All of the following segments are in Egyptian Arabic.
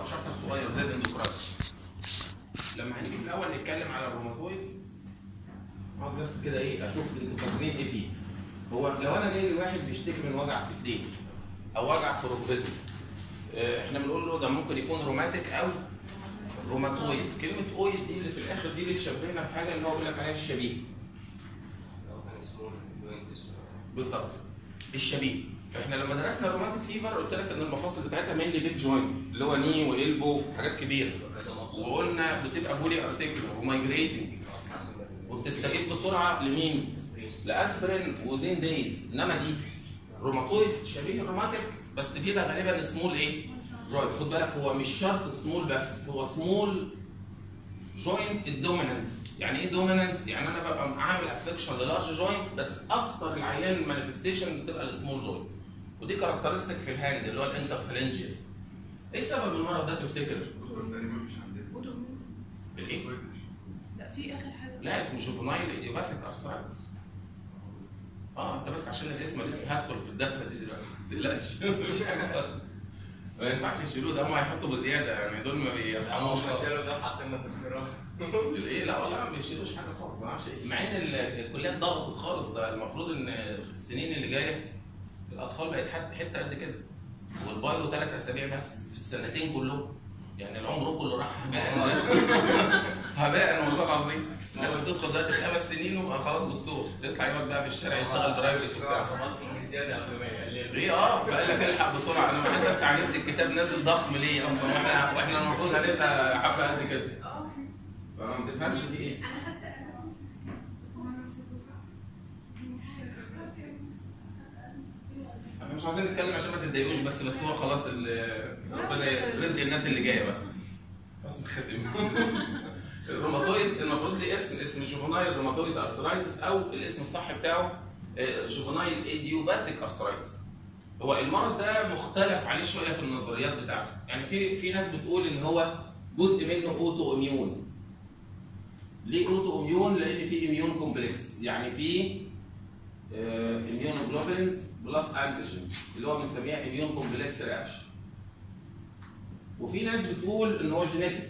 هو شابتر صغير زي الاندوكراين لما هنيجي في الاول نتكلم على الروماتويد اقعد بس كده ايه اشوف انتوا فاكرين ايه فيه هو لو انا جاي لواحد بيشتكي من وجع في ايديه او وجع في ركبته آه، احنا بنقول له ده ممكن يكون روماتيك او روماتويد كلمه اويد دي اللي في الاخر دي اللي تشبهنا بحاجه اللي هو بيقول لك عليها الشبيه بالظبط الشبيه احنا لما درسنا الروماتيك فيفر قلت لك ان المفاصل بتاعتها مينلي بيج جوينت اللي هو ني والبو حاجات كبيره وقلنا بتبقى بولي ارتيكولار ومايجريتنج وبتستجيب بسرعه لمين؟ لاسبرين وزين دايز انما دي روماتويد شبيه الروماتيك بس بيبقى غالبا سمول ايه؟ جوينت خد بالك هو مش شرط سمول بس هو سمول جوينت الدومينانس يعني ايه دومينانس؟ يعني انا ببقى عامل افكشن للارج جوينت بس اكتر العيان مانيفستيشن بتبقى السمول جوينت ودي كاركترستيك في الهاند اللي هو الانترفلنجيال ايه سبب المرض ده تفتكر؟ تقريبا مش عندنا الايه؟ لا في اخر حاجه لا اسمه جوفنايل ايديوباثيك ارثرايتس اه انت بس عشان الاسم لسه هدخل في الدخله دي دلوقتي ما تقلقش مش حاجه ما ينفعش يشيلوه ده هم هيحطوا بزياده يعني دول ما بيرحموش شالوا ده حاطيننا في الفراغ ايه لا والله ما بيشيلوش حاجه خالص ما اعرفش إيه. مع ان ال- الكليات ضغطت خالص ده المفروض ان السنين اللي جايه الاطفال بقت حت- حته قد كده والبايو ثلاث اسابيع بس في السنتين كلهم يعني العمر كله راح هباء هباء والله العظيم الناس بتدخل دلوقتي خمس سنين وبقى خلاص دكتور يطلع يقعد بقى في الشارع يشتغل برايفت وبتاع زياده قبل ما يقلل ايه اه فقال لك الحق بسرعه انا ما حد استعجلت الكتاب نازل ضخم ليه اصلا واحنا واحنا المفروض هنبقى حبه قد كده اه فما تفهمش دي ايه انا حتى انا وانا نسيته صح احنا مش عايزين نتكلم عشان ما تتضايقوش بس بس هو خلاص ال- ربنا رزق الناس اللي جايه بقى بس نختم الروماتويد المفروض ليه اسم اسم جوفنايل روماتويد ارثرايتس او الاسم الصح بتاعه آه، جوفنايل ايديوباثيك ارثرايتس هو المرض ده مختلف عليه شويه في النظريات بتاعته يعني في في ناس بتقول ان هو جزء منه اوتو اميون ليه اوتو اميون لان في اميون كومبلكس يعني في اميونوجلوبولينز بلس انتيجين اللي هو بنسميها اميون كومبلكس رياكشن وفي ناس بتقول ان هو جينيتك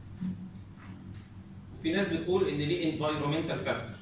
وفي ناس بتقول ان ليه انفايرمنتال فاكتور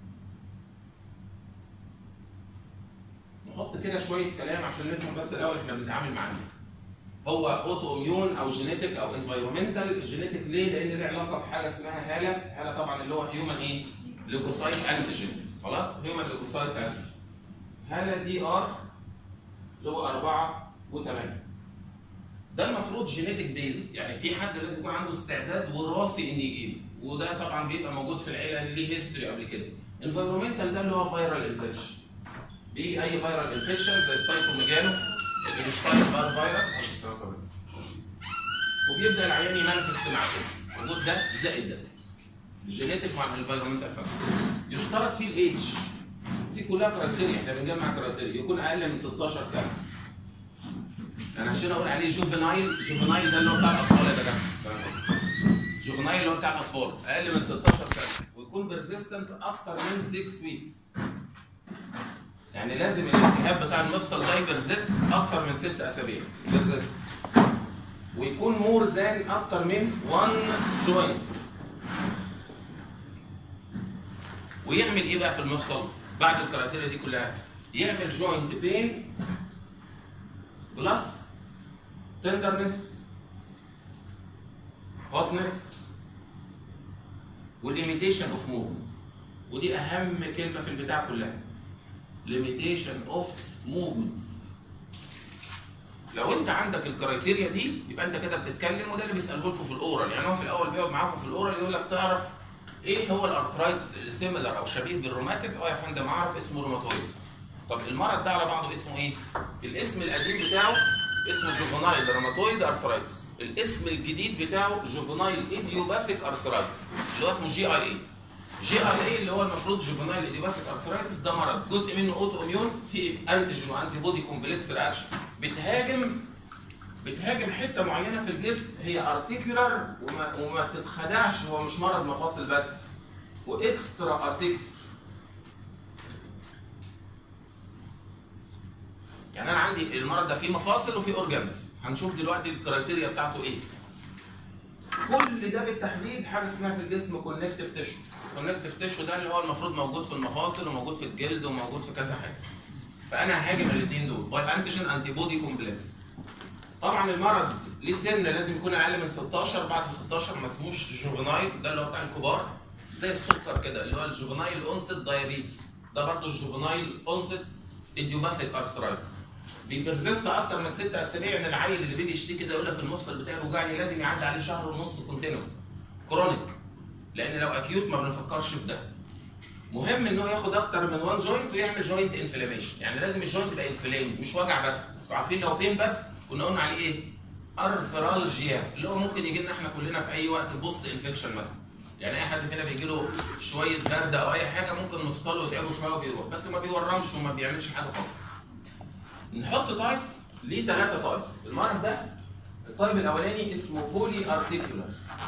نحط كده شويه كلام عشان نفهم بس الاول احنا بنتعامل مع مين هو اوتو اميون او جينيتك او انفايرمنتال جينيتك ليه؟ لان له علاقه بحاجه اسمها هاله هاله طبعا اللي هو هيومن ايه؟ ليوكوسايت انتيجين خلاص؟ هيومن ليوكوسايت انتيجين هاله دي ار اللي هو 4 و8 ده المفروض جينيتك بيز يعني في حد لازم يكون عنده استعداد وراثي ان يجيبه وده طبعا بيبقى موجود في العيله اللي ليه هيستوري قبل كده انفايرمنتال ده اللي هو فيرال انفكشن بيجي اي فيرال انفكشن زي السايتوميجالو الهيستاين بار فيروس وبيبدا العيان يمانفست مع كده موجود ده زائد ده الجينيتك مع الانفايرمنتال فاكتور يشترط فيه الايدج دي كلها كرايتيريا احنا بنجمع كرايتيريا يكون اقل من 16 سنه انا عشان اقول عليه جوفنايل جوفنايل ده اللي هو بتاع الاطفال يا جماعه السلام عليكم. جوفنايل اللي هو بتاع الاطفال اقل من 16 سنه ويكون بيرسيستنت اكتر من 6 ويكس يعني لازم الالتهاب بتاع المفصل ده يبرزست اكتر من 6 اسابيع بيرزست ويكون مور ذان اكتر من 1 جوينت ويعمل ايه بقى في المفصل بعد الكرايتيريا دي كلها يعمل جوينت بين بلس تندرنس هوتنس والليميتيشن اوف موفمنت ودي اهم كلمه في البتاع كلها limitation of movement لو انت عندك الكرايتيريا دي يبقى انت كده بتتكلم وده اللي بيساله لكم في الاورال يعني هو في الاول بيقعد معاكم في الاورال يقول لك تعرف ايه هو الارثرايتس اللي سيميلر او شبيه بالروماتيك اه يا فندم اعرف اسمه روماتويد طب المرض ده على بعضه اسمه ايه الاسم القديم بتاعه اسمه جوفنايل روماتويد ارثرايتس الاسم الجديد بتاعه جوفنايل ايديوباثيك ارثرايتس اللي هو اسمه جي اي اي جي اي اي اللي هو المفروض جوفنايل ايديوباثيك ارثرايتس ده مرض جزء منه اوتو اميون في انتيجين وانتي بودي كومبلكس رياكشن بتهاجم بتهاجم حته معينه في الجسم هي ارتيكولار وما, وما تتخدعش هو مش مرض مفاصل بس واكسترا ارتيكولار يعني انا عندي المرض ده فيه مفاصل وفيه اورجانز هنشوف دلوقتي الكرايتيريا بتاعته ايه كل ده بالتحديد حاجه اسمها في الجسم كونكتيف تيشو كونكتيف تيشو ده اللي هو المفروض موجود في المفاصل وموجود في الجلد وموجود في كذا حاجه فانا ههاجم الاثنين دول باي انتيجين انتي بودي كومبلكس طبعا المرض ليه سن لازم يكون اقل من 16 بعد 16 ما اسموش جوفنايل ده اللي هو بتاع الكبار زي السكر كده اللي هو الجوفنايل اونست دايابيتس ده برضه الجوفنايل اونست ايديوباثيك ارثرايتس بيبرزست اكتر من ست اسابيع ان العيل اللي بيجي يشتكي ده يقول لك المفصل بتاعي وجعني لازم يعدي عليه شهر ونص كونتينوس كرونيك لان لو اكيوت ما بنفكرش في ده مهم ان هو ياخد اكتر من وان جوينت ويعمل جوينت انفلاميشن يعني لازم الجوينت يبقى انفلام مش وجع بس بس عارفين لو بين بس كنا قلنا عليه ايه ارثرالجيا اللي هو ممكن يجي لنا احنا كلنا في اي وقت بوست انفكشن مثلا يعني اي حد فينا بيجي له شويه برد او اي حاجه ممكن نفصله ويتعبه شويه وبيروح بس ما بيورمش وما بيعملش حاجه خالص نحط تايبس ليه ثلاثه تايبس المرض ده التايب الاولاني اسمه بولي ارتيكولار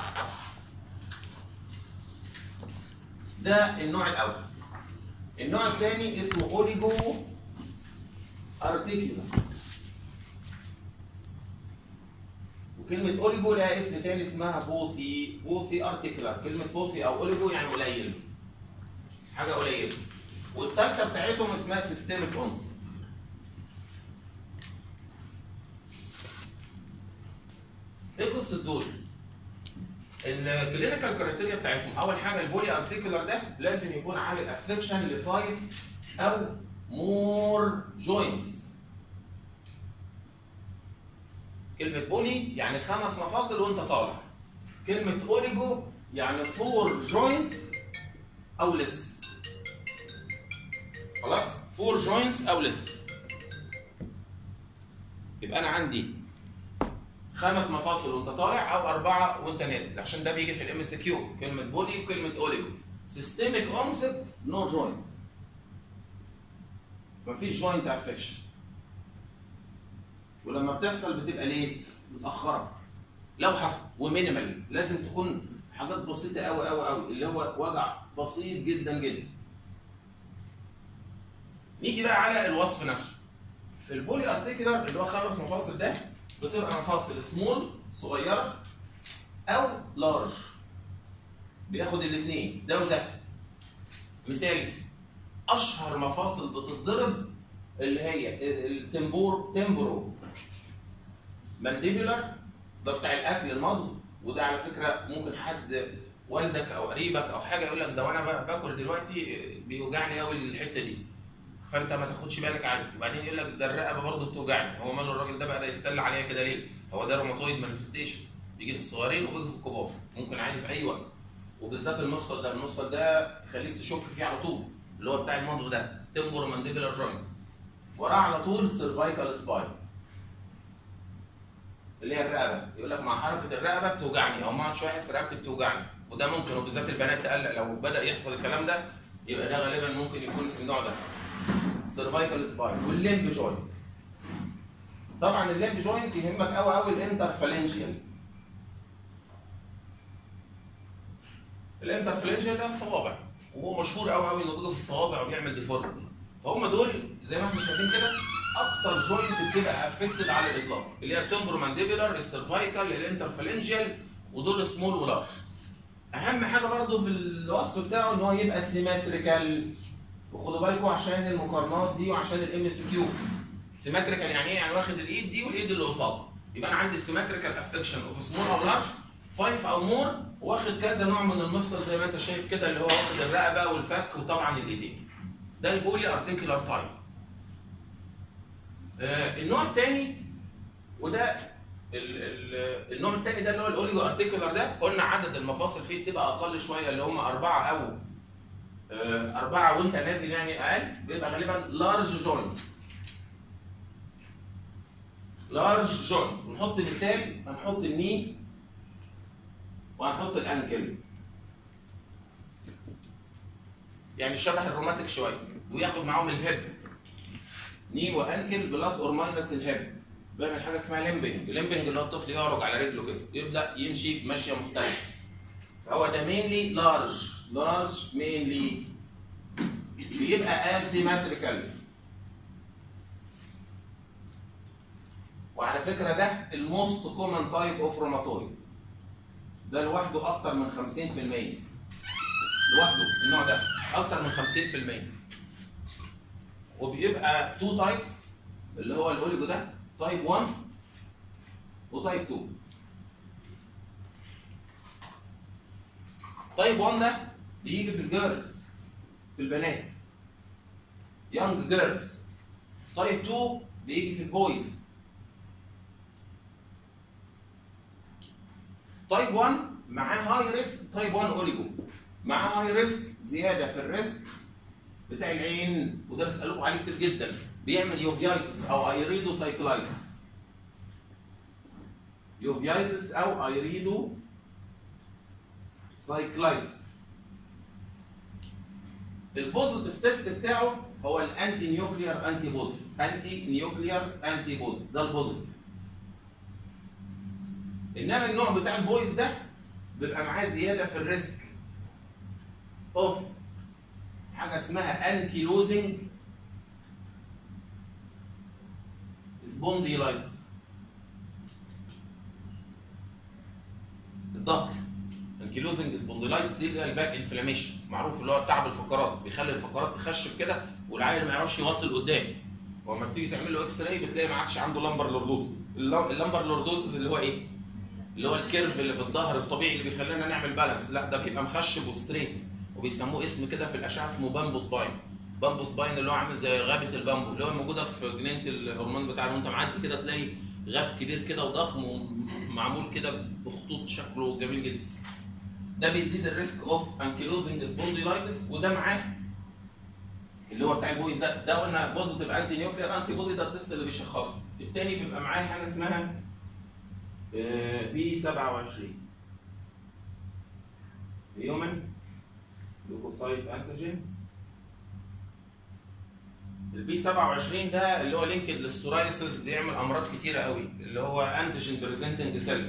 ده النوع الاول النوع الثاني اسمه اوليجو ارتيكولار وكلمة اوليجو لها اسم تاني اسمها بوسي بوسي ارتيكولار كلمة بوسي او اوليجو يعني قليل حاجة قليلة والثالثة بتاعتهم اسمها سيستميك اونس ايه قصة دول؟ الكلينيكال كرايتيريا بتاعتهم اول حاجه البولي ارتيكولار ده لازم يكون عامل افكشن لفايف او مور جوينتس كلمه بولي يعني خمس مفاصل وانت طالع كلمه اوليجو يعني فور جوينت او لس خلاص فور جوينتس او لس يبقى انا عندي خمس مفاصل وانت طالع او اربعه وانت نازل عشان ده بيجي في الام اس كيو كلمه بودي وكلمه اوليو سيستميك اونست نو جوينت مفيش جوينت افكشن ولما بتحصل بتبقى ليت متاخره لو حصل ومينيمال لازم تكون حاجات بسيطه قوي قوي قوي اللي هو وجع بسيط جدا جدا نيجي بقى على الوصف نفسه في البولي ارتيكولار اللي هو خمس مفاصل ده بتبقى مفاصل سمول صغيره او لارج بياخد الاثنين ده وده مثال اشهر مفاصل بتتضرب اللي هي التمبور تمبرو مانديبولار ده بتاع الاكل المضغ وده على فكره ممكن حد والدك او قريبك او حاجه يقول لك ده وانا باكل دلوقتي بيوجعني قوي الحته دي فانت ما تاخدش بالك عادي وبعدين يقول لك ده الرقبه برضه بتوجعني هو ماله الراجل ده بقى ده يتسلى عليا كده ليه؟ هو ده روماتويد مانيفستيشن بيجي في الصغيرين وبيجي في الكبار ممكن عادي في اي وقت وبالذات المفصل ده المفصل ده يخليك تشك فيه على طول اللي هو بتاع المضغ ده تمبور مانديبولار جوينت وراه على طول سيرفايكال سباين اللي هي الرقبه يقول لك مع حركه الرقبه بتوجعني او مع شويه احس رقبتي بتوجعني وده ممكن وبالذات البنات تقلق لو بدا يحصل الكلام ده يبقى ده غالبا ممكن يكون النوع ده سيرفايكال سباين والليمب جوينت طبعا الليمب جوينت يهمك قوي قوي الانترفالنجيال الانترفالنجيال ده الصوابع وهو مشهور قوي قوي انه بيجي في الصوابع وبيعمل ديفورمتي فهم دول زي ما احنا شايفين كده اكتر جوينت بتبقى افكتد على الاطلاق اللي هي التمبرو مانديبولار السيرفايكال الانترفالنجيال ودول سمول ولارج اهم حاجه برضو في الوصف بتاعه ان هو يبقى سيمتريكال وخدوا بالكم عشان المقارنات دي وعشان الام اس كيو سيمتريكال يعني ايه؟ يعني واخد الايد دي والايد اللي قصادها يبقى انا عندي سيمتريكال افكشن اوف سمول او لارج 5 او مور واخد كذا نوع من المفصل زي ما انت شايف كده اللي هو واخد الرقبه والفك وطبعا الايدين ده البولي ارتيكولار تايب آه النوع الثاني وده ال ال النوع الثاني ده اللي هو الاوليجو ارتيكولار ده قلنا عدد المفاصل فيه تبقى اقل شويه اللي هم اربعه او آه اربعه وانت نازل يعني اقل بيبقى غالبا لارج جوينتس لارج جوينتس نحط مثال هنحط الني وهنحط الانكل يعني شبه الروماتيك شويه وياخد معاهم الهيب ني وانكل بلس اور ماينس الهيب بيعمل حاجه اسمها ليمبنج الليمبنج اللي هو الطفل يعرج على رجله كده يبدا يمشي مشيه مختلفه فهو ده مينلي لارج لارج مينلي بيبقى اسيمتريكال وعلى فكره ده الموست كومن تايب اوف روماتويد ده لوحده اكتر من 50% لوحده النوع ده اكتر من 50% وبيبقى تو تايبس اللي هو الاوليجو ده تايب 1 وتايب 2 تايب 1 ده بيجي في الجيرلز في البنات يونج جيرلز تايب 2 بيجي في البويز تايب 1 معاه هاي ريسك تايب 1 اوليجو معاه هاي ريسك زياده في الريسك بتاع العين وده بسالكم عليه كتير جدا بيعمل يوفيايتس او ايريدو سايكلايتس يوفيايتس او ايريدو سايكلايتس البوزيتيف تيست بتاعه هو الانتي نيوكليير انتي بودي انتي نيوكليير انتي بودي ده البوزيتيف انما النوع بتاع البويز ده بيبقى معاه زياده في الريسك اوف حاجه اسمها انكيلوزنج سبونديلايتس الظهر الكيلوزنج سبونديلايتس دي اللي هي الباك انفلاميشن معروف اللي هو تعب الفقرات بيخلي الفقرات تخشب كده والعيل ما يعرفش يوطي لقدام ولما بتيجي تعمل له اكس راي بتلاقي ما عادش عنده لمبر لوردوز اللمبر لوردوزز اللي هو ايه؟ اللي هو الكيرف اللي في الظهر الطبيعي اللي بيخلينا نعمل بالانس لا ده بيبقى مخشب وستريت وبيسموه اسم كده في الاشعه اسمه بامبو سباين بامبو سباين اللي هو عامل زي غابه البامبو اللي هو موجوده في جنينه الهرمون بتاع وانت معدي كده تلاقي غاب كبير كده وضخم ومعمول كده بخطوط شكله جميل جدا ده بيزيد الريسك اوف انكيلوزنج سبونديلايتس وده معاه اللي هو بتاع البويز ده ده قلنا بوزيتيف انتي نيوكلير انتي بودي ده التست اللي بيشخصه التاني بيبقى معاه حاجه اسمها بي 27 هيومن لوكوسايت انتيجين البي 27 ده اللي هو لينكد للسورايسيس بيعمل امراض كتيره قوي اللي هو انتيجين بريزنتنج سيل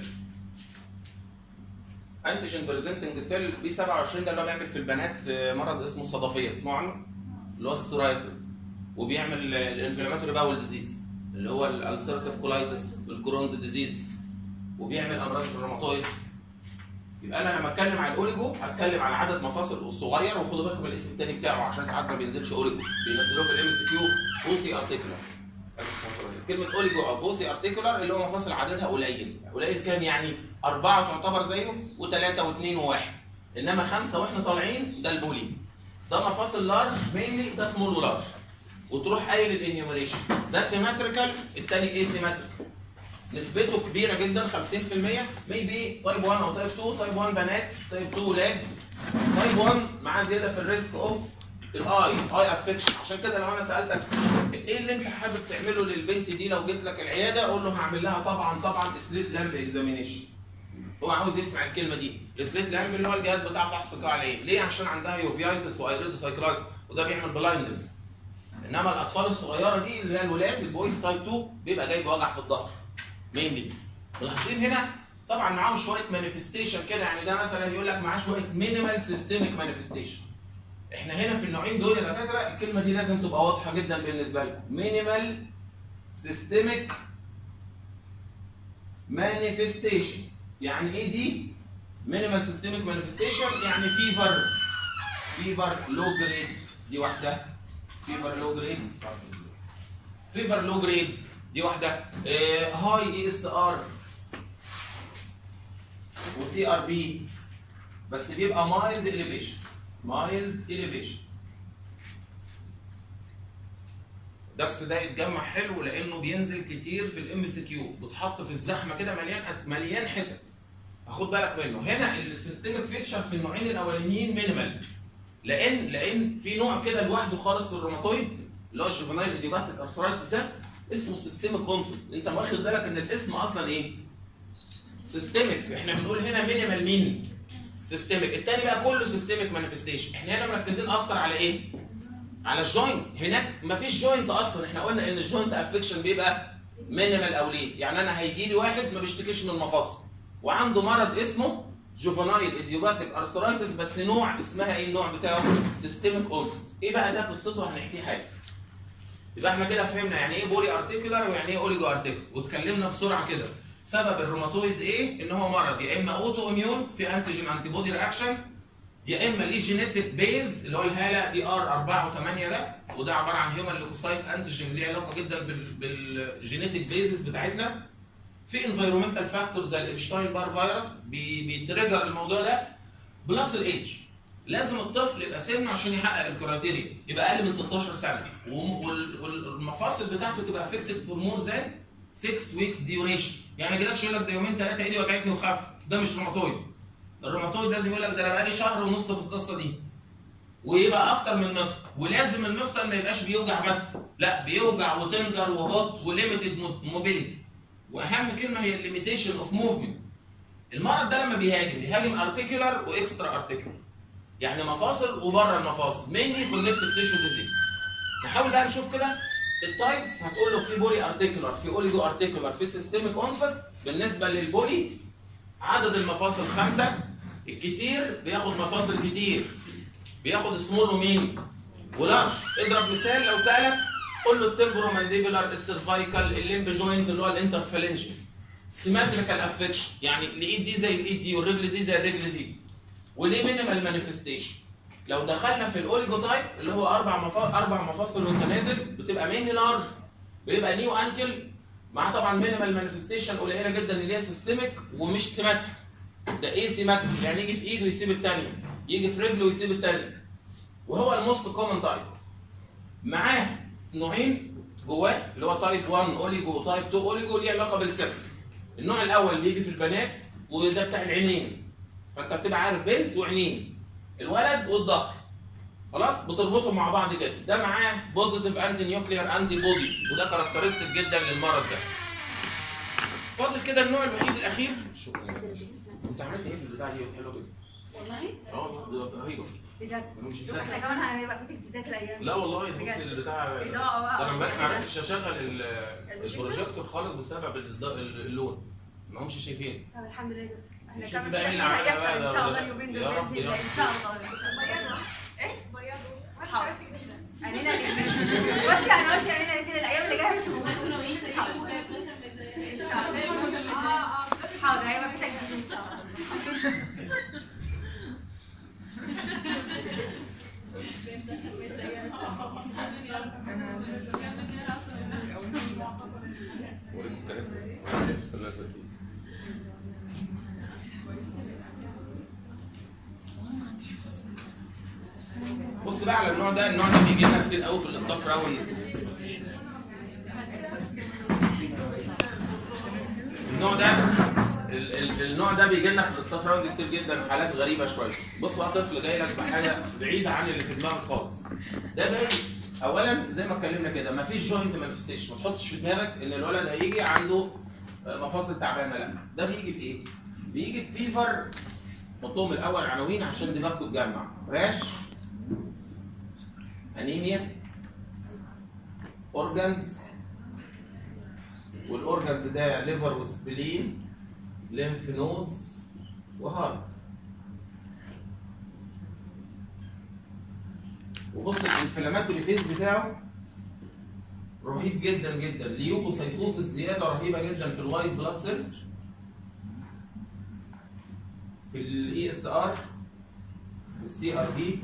انتيجين بريزنتنج سيل بي 27 ده اللي هو بيعمل في البنات مرض اسمه الصدفيه تسمعوا عنه؟ اللي هو السورايسيس وبيعمل الانفلاماتوري باول ديزيز اللي هو الالسرتيف كولايتس والكرونز ديزيز وبيعمل امراض في الروماتويد يبقى انا لما اتكلم عن الاوليجو هتكلم عن عدد مفاصل الصغير وخدوا بالكم من الاسم الثاني بتاعه عشان ساعات ما بينزلش اوليجو بينزلوه في الام اس كيو بوسي ارتيكولار كلمه اوليجو او بوسي ارتيكولار اللي هو مفاصل عددها قليل قليل كام يعني اربعه تعتبر زيه وثلاثه واثنين وواحد انما خمسه واحنا طالعين ده البولي ده مفاصل لارج مينلي ده سمول ولارج وتروح قايل الانيوميريشن ده سيمتريكال الثاني ايه سيمتريكال نسبته كبيره جدا 50% ميبي تايب 1 او تايب 2 تايب 1 بنات تايب 2 ولاد تايب 1 معاه زياده في الريسك اوف الاي اي افكشن عشان كده لو انا سالتك ايه اللي انت حابب تعمله للبنت دي لو جيت لك العياده اقول له هعمل لها طبعا طبعا سليت لامب اكزامينيشن هو عاوز يسمع الكلمه دي السليت لامب اللي هو الجهاز بتاع فحص قاع العين ليه عشان عندها يوفيايتس وايريدو سايكلايتس وده بيعمل بلايندنس انما الاطفال الصغيره دي اللي هي الولاد البويز تايب 2 بيبقى جاي بوجع في الظهر مين ملاحظين هنا طبعا معاهم شويه مانيفستيشن كده يعني ده مثلا يقول لك معاه شويه مينيمال سيستميك مانيفستيشن احنا هنا في النوعين دول يا دكاتره الكلمه دي لازم تبقى واضحه جدا بالنسبه لكم مينيمال سيستميك مانيفستيشن يعني ايه دي مينيمال سيستميك مانيفستيشن يعني فيفر فيفر لو جريد دي واحده فيفر لو جريد فيفر لو جريد دي واحده هاي اي اس ار وسي ار بي بس بيبقى مايلد اليفيشن مايلد اليفيشن الدرس ده يتجمع حلو لانه بينزل كتير في الام سي كيو بتحط في الزحمه كده مليان أس... مليان حتت خد بالك منه هنا السيستميك فيكشر في النوعين الاولانيين مينيمال لان لان في نوع كده لوحده خالص في الروماتويد اللي هو الجوفينايل ايديوباثيك ارثرايتس ده اسمه سيستميك كونسبت انت واخد بالك ان الاسم اصلا ايه سيستميك احنا بنقول هنا مينيمال مين سيستميك التاني بقى كله سيستميك مانيفستيشن احنا هنا مركزين اكتر على ايه على الجوينت هناك مفيش جوينت اصلا احنا قلنا ان الجوينت افكشن بيبقى مينيمال او ليت يعني انا هيجي لي واحد ما بيشتكيش من المفاصل وعنده مرض اسمه جوفنايل ايديوباثيك ارثرايتس بس نوع اسمها ايه النوع بتاعه سيستميك اونست ايه بقى ده قصته هنحكيه حاجه يبقى احنا كده فهمنا يعني ايه بولي ارتيكولار ويعني ايه اوليجو ارتيكولار واتكلمنا بسرعه كده سبب الروماتويد ايه؟ ان هو مرض يا اما اوتو اميون في انتيجين انتي بودي رياكشن يا اما ليه جينيتك بيز اللي هو الهاله دي ار 4 و8 ده وده عباره عن هيومن ليكوسايت انتيجين ليه علاقه جدا بال- بالجينيتك بيزز بتاعتنا في انفيرومنتال فاكتورز زي الابشتاين بار فيروس بي- بيتريجر الموضوع ده بلس الايدج لازم الطفل يبقى سنه عشان يحقق الكرايتيريا يبقى اقل من 16 سنه وم- وال- والمفاصل بتاعته تبقى افكتد فور مور ذان 6 ويكس ديوريشن يعني ما يجيلكش يقول لك ده يومين ثلاثه ايدي وجعتني وخف ده مش روماتويد الروماتويد لازم يقول لك ده انا بقالي شهر ونص في القصه دي ويبقى اكتر من مفصل ولازم المفصل ما يبقاش بيوجع بس لا بيوجع وتنجر وهوت وليميتد موبيليتي واهم كلمه هي الليميتيشن اوف موفمنت المرض ده لما بيهاجم بيهاجم ارتيكولار واكسترا ارتيكولار يعني مفاصل وبره المفاصل مينلي كونكتيف تيشو ديزيز نحاول بقى نشوف كده التايبس هتقول له في بولي ارتيكولار في اوليجو ارتيكولار في سيستميك اونست بالنسبه للبولي عدد المفاصل خمسه الكتير بياخد مفاصل كتير بياخد سمول ومين ولارج اضرب مثال لو سالك قول له التمبرو مانديبولار السيرفايكال الليمب جوينت اللي هو الانترفالنجي سيماتريكال افكشن يعني الايد دي زي الايد دي والرجل دي زي الرجل دي وليه مينيمال مانيفستيشن لو دخلنا في الاوليجو تايب اللي هو اربع مفاصل اربع مفاصل وانت نازل بتبقى مينلي لارج بيبقى نيو انكل مع طبعا مينيمال مانيفستيشن قليله جدا اللي هي سيستميك ومش سيماتريك ده ايه سيماتريك يعني يجي في ايده ويسيب الثانيه يجي في رجله ويسيب الثانيه وهو الموست كومن تايب معاه نوعين جواه اللي هو تايب 1 اوليجو وتايب 2 اوليجو ليه علاقه بالسكس النوع الاول بيجي في البنات وده بتاع العينين فانت بتبقى عارف بنت وعينين الولد والظهر خلاص بتربطهم مع بعض كده ده معاه بوزيتيف انتي نيوكليير انتي بودي وده كاركترستيك جدا للمرض ده فاضل كده النوع الوحيد الاخير شكرا انت عملت ايه في البتاع دي حلوه جدا والله اه ده رهيبه بجد مش شوف احنا كمان هيبقى في تجديدات الايام لا والله بص بجد. البتاع اضاءه ده بقى انا امبارح ما عرفتش اشغل ال- البروجيكتور؟ البروجيكتور خالص بسبب الض- اللون ما همش شايفين طب الحمد لله دكتور. احنا شوفي كمان بقى مين اللي هيحصل عملها بقى ان ده شاء ولا الله لا. اليومين دول يا رب، باذن يا الله رب. ان شاء الله بيضوا ايه بيضوا واحد حاضر. كراسي جديدة عينينا الاثنين بصي انا قلت عينينا الاثنين الايام اللي جايه مش موجوده ان شاء الله اه اه حاضر هيبقى في تجديد ان شاء الله بص بقى على النوع ده النوع ده بيجي لنا كتير قوي في الاستاف راوند النوع ده ال- ال- النوع ده بيجي لنا في الاستاف راوند كتير جدا حالات غريبه شويه بص بقى طفل جاي لك بحاجه بعيده عن اللي في دماغك خالص ده باين اولا زي ما اتكلمنا كده ما فيش جوينت مانيفستيشن ما تحطش في دماغك ان الولد هيجي عنده مفاصل تعبانه لا ده بيجي في ايه؟ بيجي بفيفر حطهم الاول عناوين عشان دماغكم تجمع راش انيميا اورجانز والاورجانز ده ليفر وسبلين ليمف نودز وهارت وبص الانفلاماتوري فيز بتاعه رهيب جدا جدا ليوكوسايتوز زياده رهيبه جدا في الوايت بلاد سيلز في الاي اس ار في السي ار بي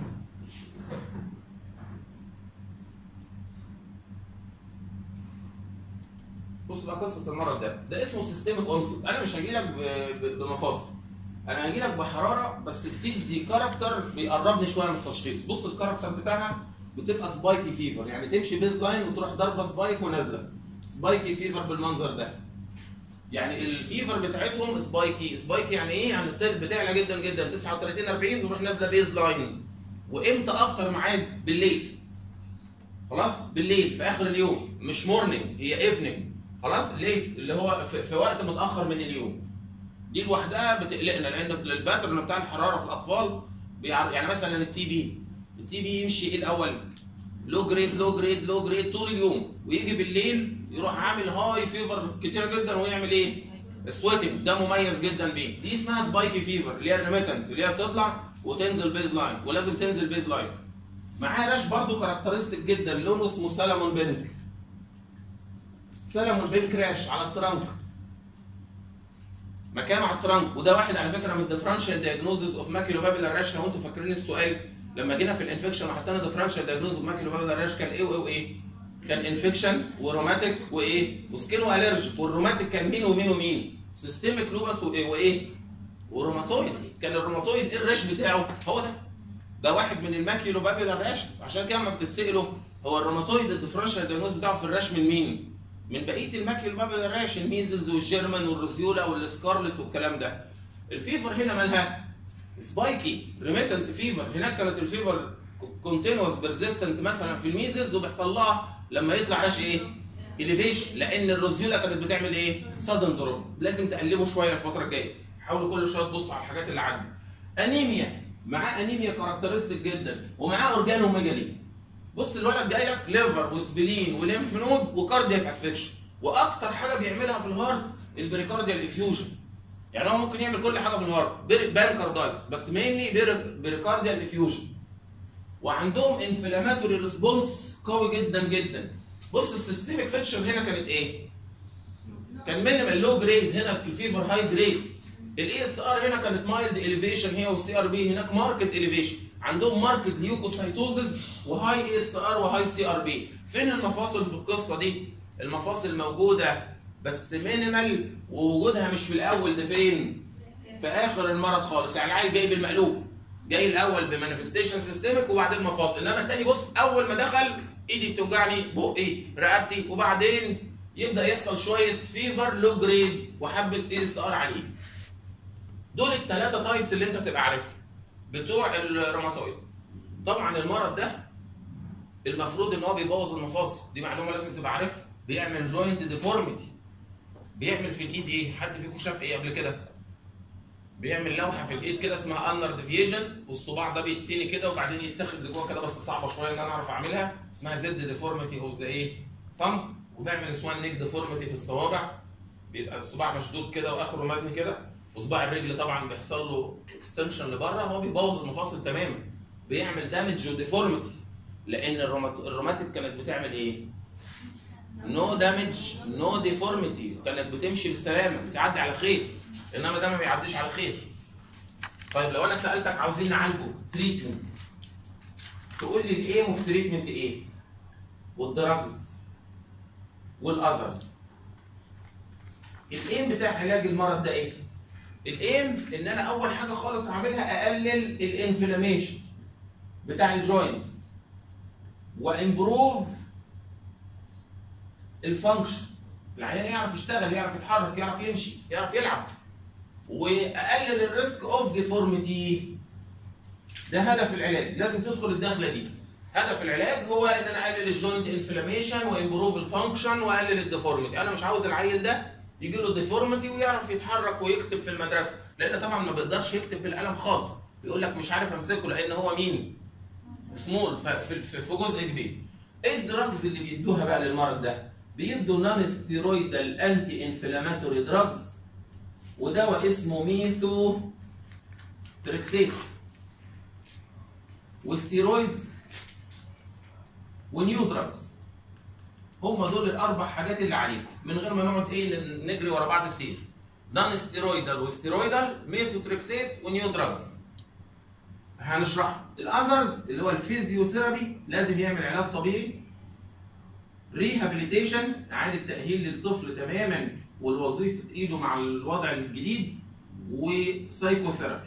بص بقى قصه المرض ده ده اسمه سيستميك اونست انا مش هجي لك بمفاصل انا هجي لك بحراره بس بتدي كاركتر بيقربني شويه من التشخيص بص الكاركتر بتاعها بتبقى سبايكي فيفر يعني تمشي بيز لاين وتروح ضربه سبايك ونازله سبايكي فيفر بالمنظر ده يعني الفيفر بتاعتهم سبايكي سبايكي يعني ايه يعني بت- بتعلى جدا جدا 39 40 تروح نازله بيز لاين وامتى اكتر معاك بالليل خلاص بالليل في اخر اليوم مش مورنينج هي ايفنينج خلاص ليت اللي هو في, في وقت متاخر من اليوم دي لوحدها بتقلقنا لان الباترن بتاع الحراره في الاطفال بيعر... يعني مثلا التي بي التي بي يمشي ايه الاول لو جريد لو جريد لو جريد طول اليوم ويجي بالليل يروح عامل هاي فيفر كتير جدا ويعمل ايه سويتنج ده مميز جدا بيه دي اسمها سبايكي فيفر اللي هي الريميتنت اللي هي بتطلع وتنزل بيز لاين ولازم تنزل بيز لاين معاه راش برضو كاركترستيك جدا لونه اسمه سلمون بينك سلمون بينك راش على الترنك مكانه على الترانك وده واحد على فكره من الديفرنشال دايجنوزز اوف ماكيلو بابيلار راش لو انتوا فاكرين السؤال لما جينا في الانفكشن وحطينا ديفرنشال دايجنوز اوف ماكيلو بابيلار راش كان ايه وايه وايه؟ كان انفكشن وروماتيك وايه؟ وسكين والرجيك والروماتيك كان مين ومين ومين؟ سيستميك لوبس وايه وايه؟ وروماتويد كان الروماتويد ايه الريش بتاعه؟ هو ده ده واحد من الماكيلو بابيلار راشز عشان كده لما بتتسالوا هو الروماتويد الديفرنشال دايجنوز بتاعه في الراش من مين؟ من بقيه الماكيلو بابيلار راش الميزلز والجيرمان والروسيولا والسكارلت والكلام ده الفيفر هنا مالها؟ سبايكي ريميتنت فيفر هناك كانت الفيفر كونتينوس بيرزيستنت مثلا في الميزلز وبيحصل لها لما يطلع راش ايه؟ اليفيشن لان الروزيولا كانت بتعمل ايه؟ سادن دروب لازم تقلبوا شويه الفتره الجايه حاولوا كل شويه تبصوا على الحاجات اللي عنده انيميا معاه انيميا كاركترستيك جدا ومعاه اورجانوميجالي بص الولد جاي لك ليفر وسبلين وليمف نود وكاردياك افكشن واكتر حاجه بيعملها في الهارت البريكارديال افيوجن يعني هو ممكن يعمل كل حاجه في الهارت بانكاردايتس بس مينلي بريكارديال افيوجن وعندهم انفلاماتوري ريسبونس قوي جدا جدا بص السيستميك فيتشر هنا كانت ايه؟ كان مينيمال لو جريد هنا الفيفر هاي جريد الاي اس ار هنا كانت مايلد اليفيشن هي والسي ار بي هناك ماركت اليفيشن عندهم ماركت ليوكوسايتوزز وهاي اي اس ار وهاي سي ار بي فين المفاصل في القصه دي؟ المفاصل موجوده بس مينيمال ووجودها مش في الاول ده فين؟ في اخر المرض خالص يعني العيل جاي بالمقلوب جاي الاول بمانيفستيشن سيستميك وبعدين مفاصل انما التاني بص اول ما دخل ايدي بتوجعني بقي رقبتي وبعدين يبدا يحصل شويه فيفر لو جريد وحبه اي اس ار عليه دول الثلاثه تايبس اللي انت تبقى عارفهم بتوع الروماتويد طبعا المرض ده المفروض ان هو بيبوظ المفاصل دي معلومه لازم تبقى عارفها بيعمل جوينت ديفورميتي بيعمل في الايد ايه حد فيكم شاف ايه قبل كده بيعمل لوحه في الايد كده اسمها انر ديفيجن والصباع ده بيتني كده وبعدين يتاخد لجوه كده بس صعبه شويه ان انا اعرف اعملها اسمها زد ديفورميتي اوف ذا ايه ثumb وبيعمل سوان نيك ديفورميتي في الصوابع بيبقى الصباع مشدود كده واخره مبني كده وصباع الرجل طبعا بيحصل له اكستنشن لبره هو بيبوظ المفاصل تماما بيعمل دامج وديفورميتي لان الرومات- الروماتيك كانت بتعمل ايه؟ نو دامج نو ديفورميتي كانت بتمشي بالسلامه بتعدي على خير انما ده ما بيعديش على خير طيب لو انا سالتك عاوزين نعالجه تريتمنت تقول لي الايم اوف تريتمنت ايه؟ والدراجز والاذرز الايم بتاع علاج المرض ده ايه؟ الايم ان انا اول حاجه خالص اعملها اقلل الانفلاميشن بتاع الجوينتس وامبروف الفانكشن العيان يعرف يشتغل يعرف يتحرك يعرف يمشي يعرف يلعب واقلل الريسك اوف ديفورميتي ده هدف العلاج لازم تدخل الدخله دي هدف العلاج هو ان انا اقلل الجوينت انفلاميشن وامبروف الفانكشن واقلل الديفورميتي انا مش عاوز العيل ده يجي له ديفورميتي ويعرف يتحرك ويكتب في المدرسه لان طبعا ما بيقدرش يكتب بالقلم خالص بيقول لك مش عارف امسكه لان هو مين سمول في في- في جزء كبير ايه الدراجز اللي بيدوها بقى للمرض ده بيدوا نون ستيرويدال انتي انفلاماتوري دراجز ودواء اسمه ميثو تريكسيت وستيرويدز ونيو دراجز هم دول الاربع حاجات اللي عليكم من غير ما نقعد ايه نجري ورا بعض كتير نون ستيرويدال وستيرويدال ميثوتريكسيت ونيو دراجز هنشرحها الاذرز اللي هو الفيزيوثيرابي لازم يعمل علاج طبيعي ريهابيليتيشن اعاده تاهيل للطفل تماما والوظيفه ايده مع الوضع الجديد وسايكوثيرابي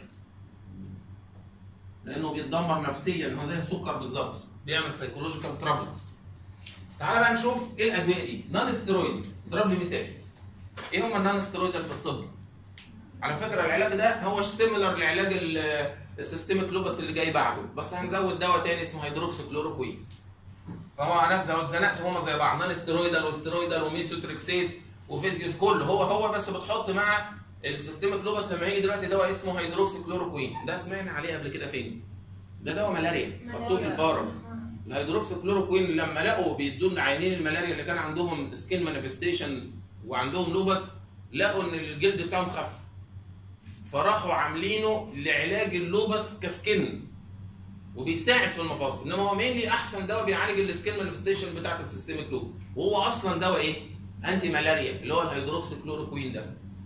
لانه بيتدمر نفسيا هو زي السكر بالظبط بيعمل سايكولوجيكال ترافلز تعال بقى نشوف ايه الادويه دي نون ستيرويد اضرب لي مثال ايه هم النون ستيرويدال في الطب على فكره العلاج ده هو سيميلر لعلاج ال- السيستميك لوبس اللي جاي بعده بس هنزود دواء تاني اسمه هيدروكسي كلوروكوين فهو انا لو اتزنقت هما زي بعض نون ستيرويدال وستيرويدال وميثوتريكسيت وفيزيوس كله هو هو بس بتحط مع السيستميك لوبس لما يجي دلوقتي دواء اسمه هيدروكسي كلوروكوين ده سمعنا عليه قبل كده فين؟ ده دواء ملاريا حطوه في البارم الهيدروكسي كلوروكوين لما لقوا بيدوا لنا عيانين الملاريا اللي كان عندهم سكين مانيفستيشن وعندهم لوبس لقوا ان الجلد بتاعهم خف فراحوا عاملينه لعلاج اللوبس كسكن وبيساعد في المفاصل انما هو مينلي احسن دواء بيعالج السكين مانيفستيشن بتاعت السيستميك لوب وهو اصلا دواء ايه؟ انتي ملاريا اللي هو الهيدروكسي كلوروكوين ده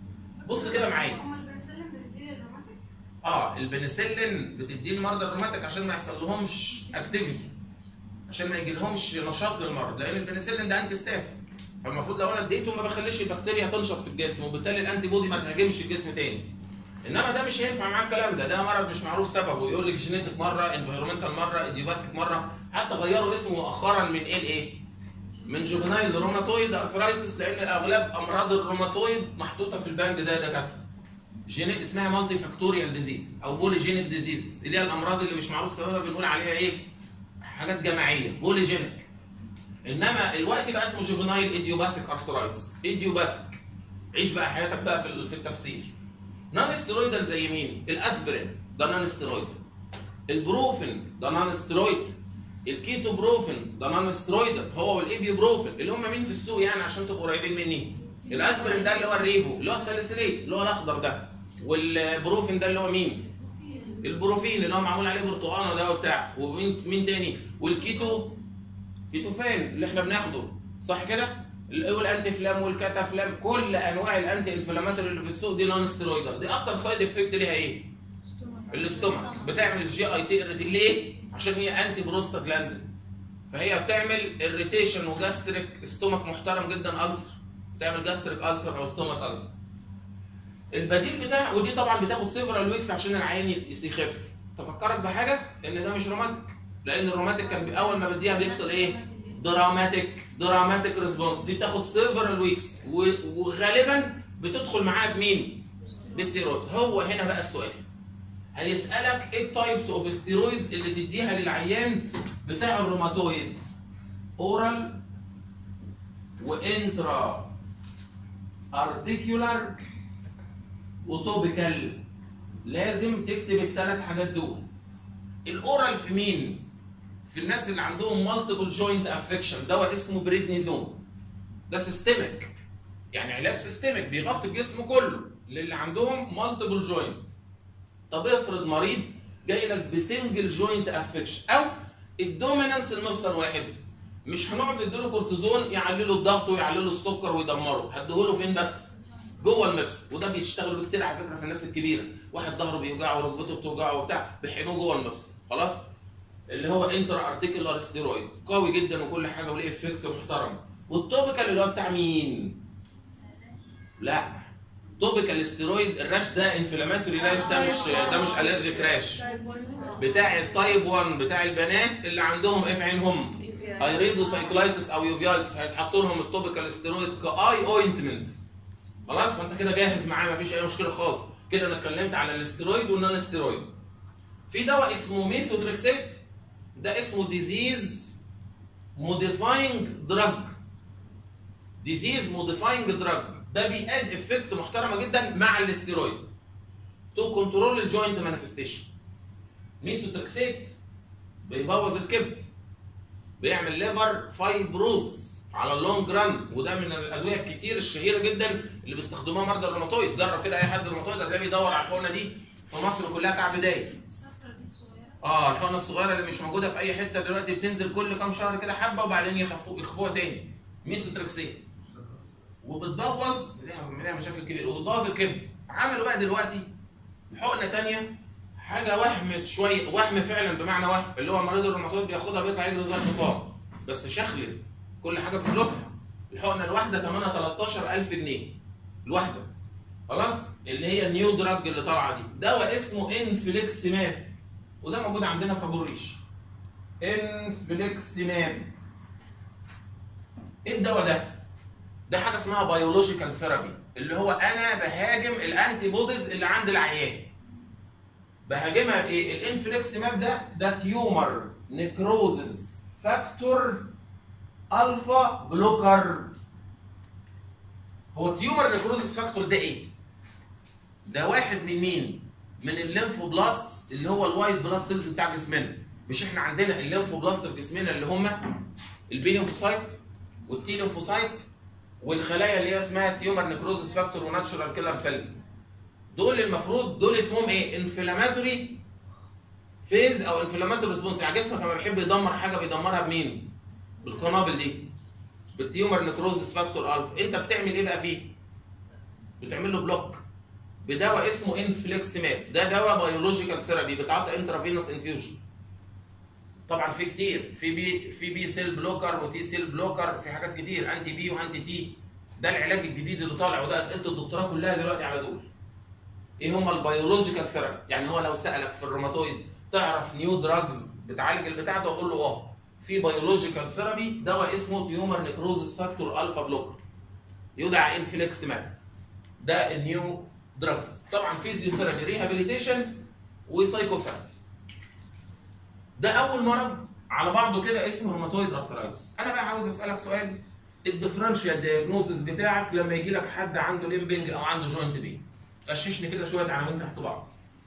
بص كده معايا هما اللي بيسلم بنديه الروماتيك اه البنسلين بتديه المرضى الروماتيك عشان ما يحصل لهمش اكتيفيتي عشان ما يجي لهمش نشاط للمرض لان البنسلين ده انتي ستاف فالمفروض لو انا اديته ما بخليش البكتيريا تنشط في الجسم وبالتالي الانتي بودي ما تهاجمش الجسم تاني انما ده مش هينفع معاه الكلام ده ده مرض مش معروف سببه يقول لك جينيتك مره انفيرومنتال مره ايديوباثيك مره حتى غيروا اسمه مؤخرا من ايه لايه؟ من جوفنايل روماتويد ارثرايتس لان اغلب امراض الروماتويد محطوطه في البند ده يا دكاتره جينيك اسمها مالتي فاكتوريال ديزيز او بوليجينيك ديزيز اللي هي الامراض اللي مش معروف سببها بنقول عليها ايه؟ حاجات جماعيه بوليجينيك انما الوقت بقى اسمه جوفنايل ايديوباثيك ارثرايتس ايديوباثيك عيش بقى حياتك بقى في في التفسير نون ستيرويدال زي مين؟ الاسبرين ده نون ستيرويد البروفين ده نون ستيرويد الكيتو بروفين ده نون ستيرويدال هو والايبيو بروفين اللي هم مين في السوق يعني عشان تبقوا قريبين مني الاسبرين ده اللي هو الريفو اللي هو الساليسيليت اللي هو الاخضر ده والبروفين ده اللي هو مين؟ البروفين اللي هو معمول عليه برتقانه ده وبتاع ومين مين تاني؟ والكيتو كيتوفان اللي احنا بناخده صح كده؟ ال- والانتي فلام والكاتافلام كل انواع الانتي انفلاماتوري اللي في السوق دي نون ستيرويدال دي اكتر سايد افكت ليها ايه؟ الاستومك بتعمل جي اي تي ليه؟ عشان هي انتي بروستاجلاندين فهي بتعمل اريتيشن وجاستريك ستومك محترم جدا السر بتعمل جاستريك السر او ستومك السر البديل بتاع ودي طبعا بتاخد سيفرال ويكس عشان العيان يت- يخف تفكرك بحاجه ان ده مش روماتيك لان الروماتيك كان بي- اول ما بديها بيحصل ايه؟ دراماتيك دراماتيك ريسبونس دي بتاخد سيفرال ويكس وغالبا بتدخل معاها بمين؟ بستيرويد هو هنا بقى السؤال هيسالك ايه التايبس اوف ستيرويدز اللي تديها للعيان بتاع الروماتويد اورال وانترا ارتيكولار وتوبيكال لازم تكتب الثلاث حاجات دول الاورال في مين في الناس اللي عندهم مالتيبل جوينت افكشن دواء اسمه بريدنيزون ده سيستميك يعني علاج سيستميك بيغطي الجسم كله للي عندهم مالتيبل جوينت طب افرض مريض جاي لك بسنجل جوينت افكشن او الدومينانس المفصل واحد مش هنقعد نديله كورتيزون يعلله الضغط ويعلله السكر ويدمره هديهوله فين بس جوه المفصل وده بيشتغلوا كتير على فكره في الناس الكبيره واحد ظهره بيوجعه وركبته بتوجعه وبتاع بيحقنوه جوه المفصل خلاص اللي هو انترا ارتيكولار ستيرويد قوي جدا وكل حاجه وليه افكت محترم والتوبيكال اللي هو بتاع مين؟ لا توبيكال ستيرويد الراش ده انفلاماتوري راش ده مش ده مش الرجيك راش بتاع التايب 1 بتاع البنات اللي عندهم ايه في عينهم؟ هيريدو سايكلايتس او يوفيايتس هيتحط لهم التوبيكال ستيرويد كاي اوينتمنت خلاص فانت كده جاهز معاه مفيش اي مشكله خالص كده انا اتكلمت على الاستيرويد والنون ستيرويد في دواء اسمه ميثودريكسيت ده اسمه ديزيز موديفاينج دراج ديزيز موديفاينج دراج ده بيأد افكت محترمه جدا مع الاستيرويد تو كنترول الجوينت مانيفستيشن ميثودريكسيت بيبوظ الكبد بيعمل ليفر فايبروز على اللونج ران وده من الادويه الكتير الشهيره جدا اللي بيستخدموها مرضى الروماتويد جرب كده اي حد روماتويد هتلاقيه بيدور على الحقنه دي في مصر كلها كعب دايق الصفرة دي صغيرة اه الحقنه الصغيره اللي مش موجوده في اي حته دلوقتي بتنزل كل كام شهر كده حبه وبعدين يخفوا يخفوها تاني ميثوتريكسيت وبتبوظ ليها ليها مشاكل كبيره وبتبوظ الكبد عملوا بقى دلوقتي حقنه تانية حاجه وهم شويه وهم فعلا بمعنى وهم اللي هو مريض الروماتويد بياخدها بيطلع يجري زي الحصان بس شخلل كل حاجه بفلوسها الحقنه الواحده ثمنها 13000 جنيه الواحده خلاص اللي هي النيو دراج اللي طالعه دي دواء اسمه انفليكسيماب وده موجود عندنا في ابو الريش انفليكسيماب ايه الدواء ده؟ ده حاجه اسمها بيولوجيكال ثيرابي اللي هو انا بهاجم الانتي بوديز اللي عند العيان بهاجمها بايه؟ الانفليكسيماب ده ده تيومر نيكروزز فاكتور الفا بلوكر هو التيومر نيكروزس فاكتور ده ايه؟ ده واحد من مين؟ من الليمفوبلاست اللي هو الوايت بلاد سيلز بتاع جسمنا مش احنا عندنا الليمفوبلاست في جسمنا اللي هم البي ليمفوسايت والتي ليمفوسايت والخلايا اللي هي اسمها تيومر نيكروزس فاكتور وناتشورال كيلر سيل دول المفروض دول اسمهم ايه؟ انفلاماتوري فيز او انفلاماتوري ريسبونس يعني جسمك لما بيحب يدمر حاجه بيدمرها بمين؟ بالقنابل دي بالتيومر نيكروزس فاكتور الفا انت بتعمل ايه بقى فيه؟ بتعمل له بلوك بدواء اسمه انفليكسماب ده دواء بيولوجيكال ثيرابي بيتعاطى انترافينوس انفيوجن طبعا في كتير في بي في بي سيل بلوكر وتي سيل بلوكر في حاجات كتير انتي بي وانتي تي ده العلاج الجديد اللي طالع وده اسئله الدكتوراه كلها دلوقتي على دول ايه هما البيولوجيكال ثيرابي يعني هو لو سالك في الروماتويد تعرف نيو دراجز بتعالج البتاع ده اقول له اه في بيولوجيكال ثيرابي دواء اسمه تيومر نيكروزس فاكتور الفا بلوكر يدعى انفليكسماب ده النيو دراجز طبعا فيزيوثيرابي ريهابيليتيشن وسايكوثيرابي ده اول مرض على بعضه كده اسمه روماتويد ارثرايتس انا بقى عاوز اسالك سؤال الديفرنشال دياجنوزس بتاعك لما يجي لك حد عنده ليمبنج او عنده جوينت بين غششني كده شويه عناوين تحت بعض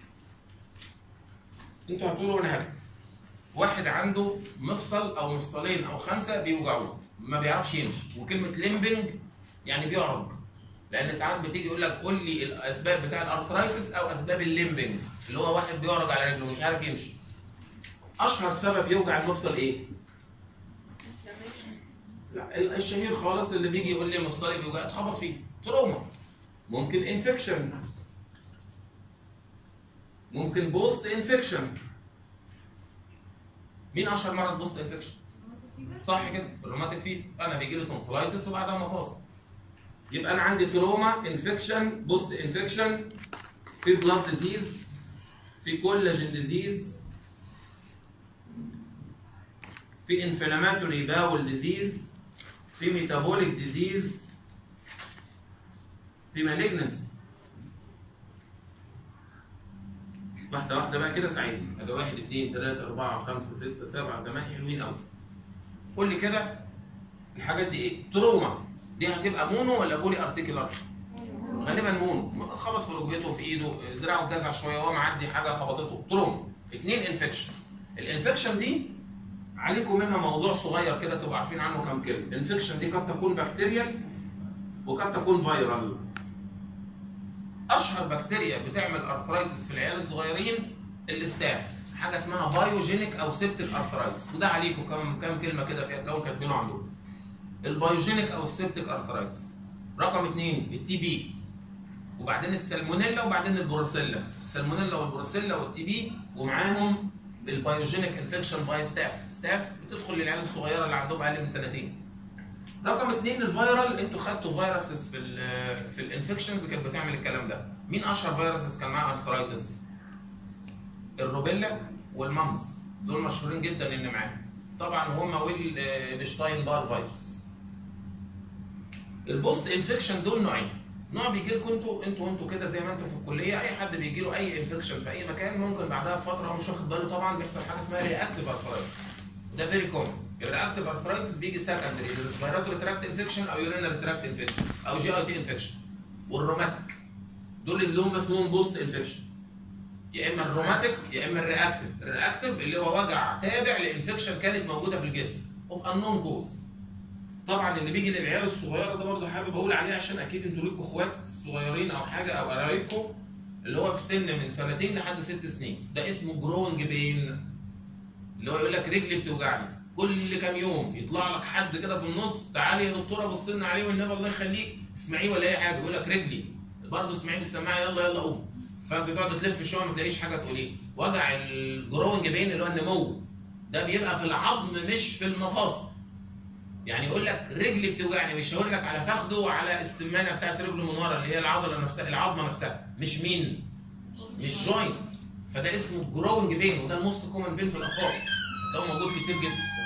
انتوا هتقولوا وانا هكتب واحد عنده مفصل او مفصلين او خمسه بيوجعوه ما بيعرفش يمشي وكلمه ليمبنج يعني بيعرج لان ساعات بتيجي يقول لك قول لي الاسباب بتاع الارثرايتس او اسباب الليمبنج اللي هو واحد بيعرج على رجله مش عارف يمشي اشهر سبب يوجع المفصل ايه لا ال- الشهير خالص اللي بيجي يقول لي مفصلي بيوجع اتخبط فيه تروما ممكن انفكشن ممكن بوست انفكشن مين اشهر مرض بوست انفكشن صح كده الروماتيك فيفر انا بيجي لي تونسلايتس وبعدها مفاصل يبقى انا عندي تروما انفكشن بوست انفكشن في بلاد ديزيز في كولاجين ديزيز في انفلاماتوري باول ديزيز في ميتابوليك ديزيز في مالجنسي واحدة واحدة بقى كده سعيد ادي واحد اثنين ثلاثة أربعة خمسة ستة سبعة ثمانية حلوين أوي قول لي كده الحاجات دي ايه؟ تروما دي هتبقى مونو ولا بولي ارتيكولار؟ غالبا مونو خبط في ركبته في ايده دراعه اتجزع شويه وهو معدي حاجه خبطته تروما اثنين انفكشن الانفكشن دي عليكم منها موضوع صغير كده تبقوا عارفين عنه كام كلمه الانفكشن دي قد تكون بكتيريال وقد تكون فيرال اشهر بكتيريا بتعمل ارثرايتس في العيال الصغيرين الاستاف حاجه اسمها بايوجينيك او سيبتيك ارثرايتس وده عليكم كام كام كلمه كده فيها تلاقوهم كاتبينه عندكم البايوجينيك او السيبتيك ارثرايتس رقم اثنين التي بي وبعدين السالمونيلا وبعدين البروسيلا السالمونيلا والبروسيلا والتي بي ومعاهم البايوجينيك انفكشن باي ستاف ستاف بتدخل للعيال الصغيره اللي عندهم اقل من سنتين رقم اثنين الفيرال انتوا خدتوا فيروسز في ال في الانفكشنز كانت بتعمل الكلام ده مين اشهر فيروسز كان معاه ارثرايتس الروبيلا والمامس دول مشهورين جدا ان معاهم طبعا هما والشتاين بار فيروس البوست انفكشن دول نوعين نوع بيجي لكم انتوا انتوا انتوا كده زي ما انتوا في الكليه اي حد بيجي له اي انفكشن في اي مكان ممكن بعدها بفتره هو مش واخد باله طبعا بيحصل حاجه اسمها رياكتيف ارثرايتس ده فيري كومن الرياكتيف ارثرايتس بيجي سكندري ريسبيراتوري تراكت انفكشن او يورينري تراكت انفكشن او جي اي تي انفكشن والروماتيك دول اللي هم اسمهم بوست انفكشن يا اما الروماتيك يا اما الرياكتيف الرياكتيف اللي هو وجع تابع لانفكشن كانت موجوده في الجسم اوف انون كوز طبعا اللي بيجي للعيال الصغيره ده برضه حابب اقول عليه عشان اكيد انتوا ليكوا اخوات صغيرين او حاجه او قرايبكم اللي هو في سن من سنتين لحد ست سنين ده اسمه جروينج بين اللي هو يقول لك رجلي بتوجعني كل كام يوم يطلع لك حد كده في النص تعالي يا دكتوره بص لنا عليه والنبي الله يخليك اسمعيه ولا اي حاجه يقول لك رجلي برضه اسمعيه بالسماعه يلا يلا قوم فانت تقعد تلف شويه ما تلاقيش حاجه تقوليه وجع الجروينج بين اللي هو النمو ده بيبقى في العظم مش في المفاصل يعني يقول لك رجلي بتوجعني ويشاور لك على فخده وعلى السمانه بتاعت رجله من ورا اللي هي العضله نفسها العظمه نفسها مش مين مش جوينت فده اسمه جروينج بين وده الموست كومن بين في الاطفال ده موجود كتير جدا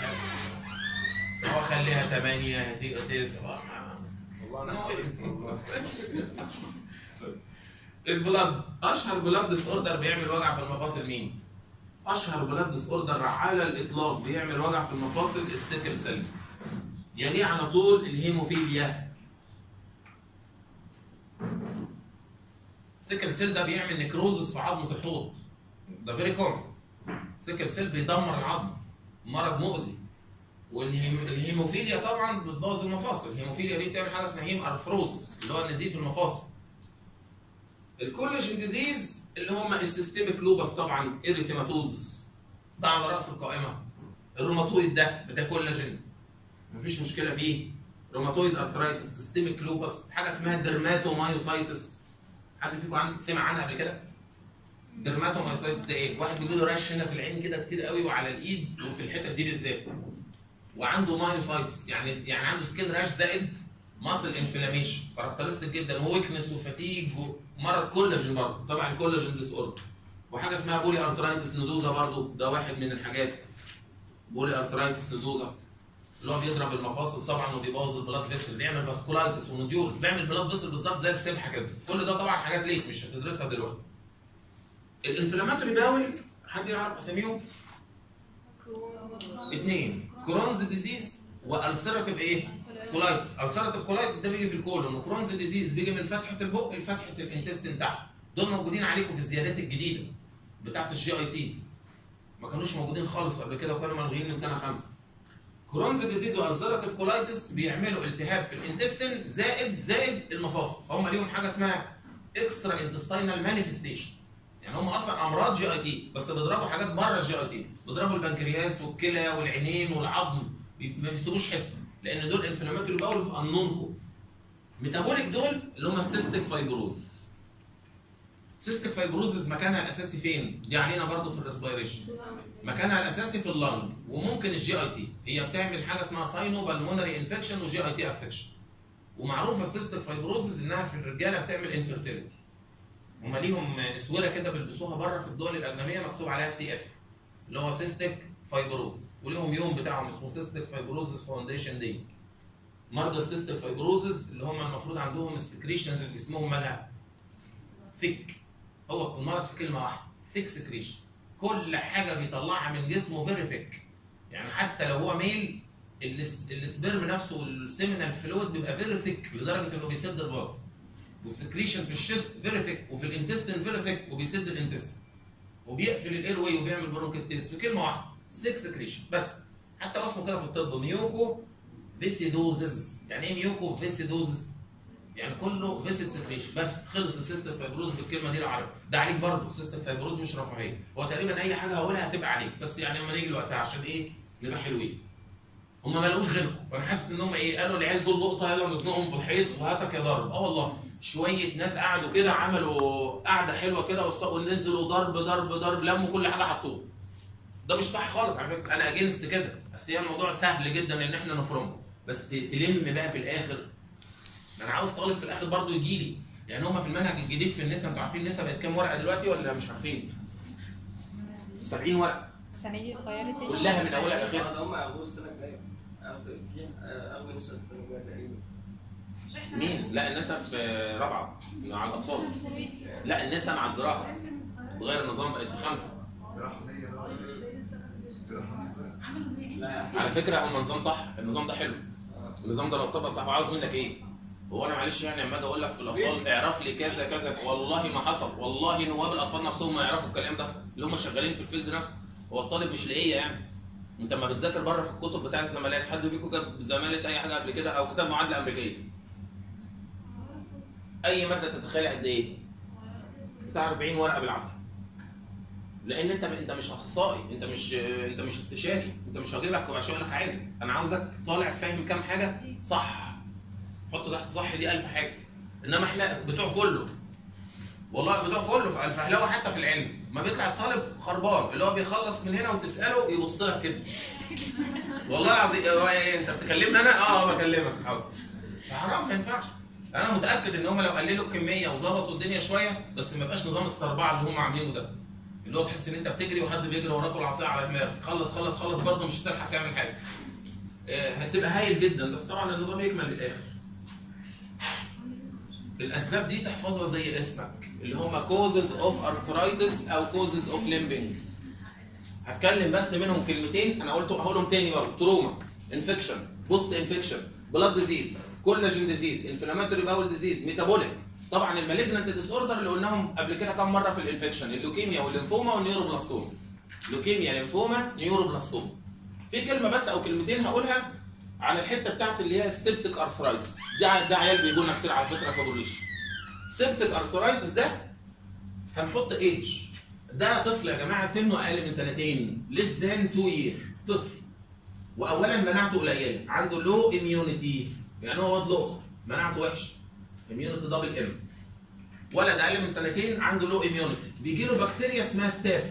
هو خليها 8 هتبقى 9 البلاد اشهر بلاد ديس اوردر بيعمل وجع في المفاصل مين؟ اشهر بلاد ديس اوردر على الاطلاق بيعمل وجع في المفاصل السيكل سيل يليه على طول الهيموفيليا سيكل سيل ده بيعمل نكروزس في عظمه الحوض ده فيري كومن سيكل سيل بيدمر العظم مرض مؤذي والهيموفيليا طبعا بتبوظ المفاصل الهيموفيليا دي بتعمل حاجه اسمها هيم ارثروزس اللي هو نزيف المفاصل الكولاجين ديزيز اللي هم السيستميك لوبس طبعا اريثيماتوزس ده على راس القائمه الروماتويد ده ده كولاجين مفيش مشكله فيه روماتويد ارثرايتس سيستميك لوبس حاجه اسمها ديرماتومايوسايتس حد فيكم عن سمع عنها قبل كده؟ درماتومايسايتس ده ايه؟ واحد بيجي له رش هنا في العين كده كتير قوي وعلى الايد وفي الحتت دي بالذات. وعنده مايوسايتس يعني يعني عنده سكين راش زائد ماسل انفلاميشن كاركترستيك جدا وويكنس وفتيج ومرض كولاجين برضه طبعا الكولاجين ديس اوردر وحاجه اسمها بولي ارترايتس نودوزا برضه ده واحد من الحاجات بولي ارترايتس نودوزا اللي هو بيضرب المفاصل طبعا وبيبوظ البلاد فيسل بيعمل فاسكولايتس ونوديولز بيعمل بلاد فيسل بالظبط زي السبحه كده كل ده طبعا حاجات ليك مش هتدرسها دلوقتي الانفلاماتوري باول حد يعرف اساميهم؟ اثنين كرونز ديزيز والسيراتيف ايه؟ كولايتس السيراتيف كولايتس ده بيجي في الكولون وكرونز ديزيز بيجي من فتحه البق لفتحه الانتستين تحت دول موجودين عليكم في الزيادات الجديده بتاعت الجي اي تي ما كانوش موجودين خالص قبل كده وكانوا ملغيين من سنه خمسه كرونز ديزيز والسيراتيف كولايتس بيعملوا التهاب في الانتستين زائد زائد المفاصل فهم ليهم حاجه اسمها اكسترا انتستينال مانيفستيشن يعني هم اصلا امراض جي اي تي بس بيضربوا حاجات بره الجي اي تي بيضربوا البنكرياس والكلى والعينين والعظم بي- ما بيسيبوش حته لان دول انفلاماتوري باول في انون كوز ميتابوليك دول اللي هم السيستيك فايبروزس سيستيك فايبروزس مكانها الاساسي فين؟ دي علينا برضو في الريسبيريشن مكانها الاساسي في اللنج وممكن الجي اي تي هي بتعمل حاجه اسمها ساينو بالمونري انفكشن وجي اي تي افكشن ومعروفه السيستيك فايبروزس انها في الرجاله بتعمل انفيرتيليتي هم ليهم اسوره كده بيلبسوها بره في الدول الاجنبيه مكتوب عليها سي اف اللي هو سيستيك فايبروزس وليهم يوم بتاعهم اسمه سيستيك فايبروزس فاونديشن دي مرضى السيستيك فايبروزس اللي هم المفروض عندهم السكريشنز اللي جسمهم مالها ثيك هو المرض في كلمه واحده ثيك سكريشن كل حاجه بيطلعها من جسمه فيري ثيك يعني حتى لو هو ميل الس- السبرم نفسه والسيمينال فلويد بيبقى فيري ثيك لدرجه انه بيسد الفاز والسكريشن في الشيست فيري ثيك وفي الانتستين فيري ثيك وبيسد الانتستين وبيقفل الاير واي وبيعمل برونكيتيس في كلمه واحده سيك سكريشن بس حتى هو اسمه كده في الطب ميوكو فيسيدوزز يعني ايه ميوكو فيسيدوزز يعني كله فيسيد سكريشن بس خلص السيستم فايبروز بالكلمه دي لو عارف ده عليك برضه السيستم فايبروز مش رفاهيه هو تقريبا اي حاجه هقولها هتبقى عليك بس يعني لما نيجي لوقتها عشان ايه نبقى حلوين هم ما لقوش غيركم وانا حاسس ان هم ايه قالوا العيال دول لقطه يلا نزنقهم في الحيط وهاتك يا ضرب اه والله شويه ناس قعدوا كده عملوا قعده حلوه كده وص- ونزلوا ضرب ضرب ضرب لموا كل حاجه حطوه ده مش صح خالص على فكره انا اجينست كده بس هي الموضوع سهل جدا ان احنا نفرمه بس تلم بقى في الاخر ما انا عاوز طالب في الاخر برضه يجي لي يعني هم في المنهج الجديد في النسا انتوا عارفين النسا بقت كام ورقه دلوقتي ولا مش عارفين 70 ورقه السنة دي اتغيرت ايه؟ كلها من اولها لاخرها ده هم هياخدوه السنه الجايه او في اول نص السنه الجايه تقريبا مش احنا مين؟ لا النسا في رابعه مع الاطفال لا النسا مع الجراحه بغير النظام بقت في خمسه رحمية بقى رحمية عملوا زي لا على فكره هم نظام صح النظام ده حلو النظام ده لو طبق صح وعاوز منك ايه؟ هو انا معلش يعني لما اجي اقول لك في الاطفال اعرف لي كذا كذا والله ما حصل والله نواب الاطفال نفسهم ما يعرفوا الكلام ده اللي هم شغالين في الفيلد نفسه هو الطالب مش لاقيه يعني انت لما بتذاكر بره في الكتب بتاع الزمالات حد فيكم كتب زماله اي حاجه قبل كده او كتاب معادله امريكيه اي ماده تتخيل قد ايه؟ بتاع 40 ورقه بالعافيه لان انت انت مش اخصائي انت مش انت مش استشاري انت مش هجيبك عشان اقول لك عادي انا عاوزك طالع فاهم كام حاجه صح حط تحت صح دي ألف حاجه انما احنا بتوع كله والله بتوع كله في الفهلوه حتى في العلم ما بيطلع الطالب خربان اللي هو بيخلص من هنا وتساله يبص لك كده والله العظيم هو إيه، انت بتكلمني انا اه بكلمك حاضر فحرام ما ينفعش انا متاكد ان هم لو قللوا الكميه وظبطوا الدنيا شويه بس ما يبقاش نظام السربعه اللي هم عاملينه ده اللي هو تحس ان انت بتجري وحد بيجري وراك والعصايه على دماغك خلص خلص خلص برضه مش هتلحق تعمل حاجه آه، هتبقى هايل جدا بس طبعا النظام يكمل للاخر الاسباب دي تحفظها زي اسمك اللي هم كوزز اوف ارثرايتس او كوزز اوف ليمبنج هتكلم بس منهم كلمتين انا قلت هقولهم تاني برضه تروما انفكشن بوست انفكشن بلاد ديزيز كولاجين ديزيز انفلاماتوري باول ديزيز ميتابوليك طبعا المالجنانت ديس اوردر اللي قلناهم قبل كده كام مره في الانفكشن اللوكيميا والليمفوما والنيوروبلاستوما لوكيميا ليمفوما نيوروبلاستوما في كلمه بس او كلمتين هقولها على الحته بتاعت اللي هي السبتيك ارثرايتس ده ده عيال بيجوا لنا كتير على فكره فابوريش سبتيك ارثرايتس ده هنحط ايدج ده طفل يا جماعه سنه اقل من سنتين less than 2 year طفل واولا مناعته قليله عنده لو اميونيتي يعني هو واد لقطه مناعته وحشه اميونيتي دبل ام ولد اقل من سنتين عنده لو اميونيتي بيجي له بكتيريا اسمها ستاف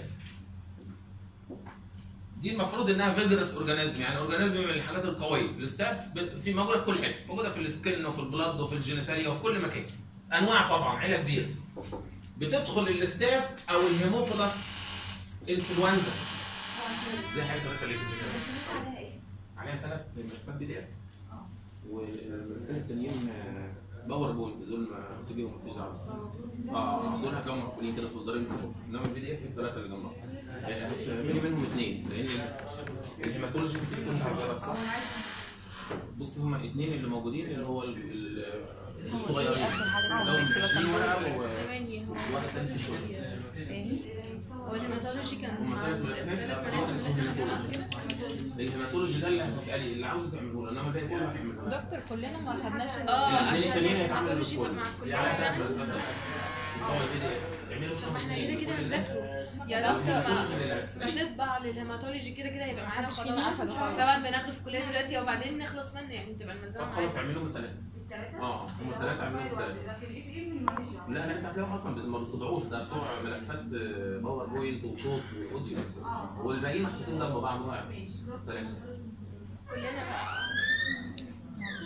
دي المفروض انها فيجرس اورجانيزم يعني اورجانيزم من الحاجات القويه الستاف ب- في موجوده في كل حته موجوده في السكن وفي البلد وفي الجينيتاليا وفي كل مكان انواع طبعا عيله كبيره بتدخل الستاف او الهيموفيلس انفلونزا زي حاجه ثلاثه اللي عليها ايه؟ عليها ثلاث ملفات بي دي اف والملفين التانيين باور بوينت دول ما تجيهم مفيش دعوه اه دول هتلاقيهم مقفولين كده في الضريب انما البي دي اف الثلاثه اللي جنب بعض يعني هتعملي منهم اثنين لان الهيماتولوجي كتير كنت عايزاه بس بص هما الاثنين اللي موجودين اللي هو ال- ال- الصغيرين لهم 20 ورقه و- ثواني هو وواحد تاني ست ورقة. هو الهيماتولوجي كان هما مع ثلاث ملفات الثلاث لا، ملازم اللي احنا قبل كده الهيماتولوجي ده اللي هتسالي اللي عاوز تعمله له انما الباقي كله هتعمله له. دكتور كلنا ما خدناش الاثنين اه عشان التانيين هيتعملوا الهيماتولوجي بالكل. مع كلنا يعني يعني هتعمل بالظبط. هو البي دي اف. تعملوا طب منهم ما احنا اثنين. كده كده كل الناس- هنذاكره يا دكتور ما الهيماتولوجي للأسف. ما تطبع للهيماتولوجي كده كده هيبقى معانا محدش فينا خلاص أخده خالص. سواء بناخده في الكليه دلوقتي او بعدين نخلص منه يعني تبقى طب الملزمه خلاص معانا اعملوا من الثلاثه الثلاثة؟ اه هم الثلاثه اعملوا من الثلاثه لكن الاف ام اللي ماليش دعوة. لا لا انت هتلاقيهم اصلا ما بتطبعوش ده بتوع ملفات آه، باور بوينت وصوت واوديو والباقيين محطوطين جنب بعض واحد ثلاثه كلنا بقى مش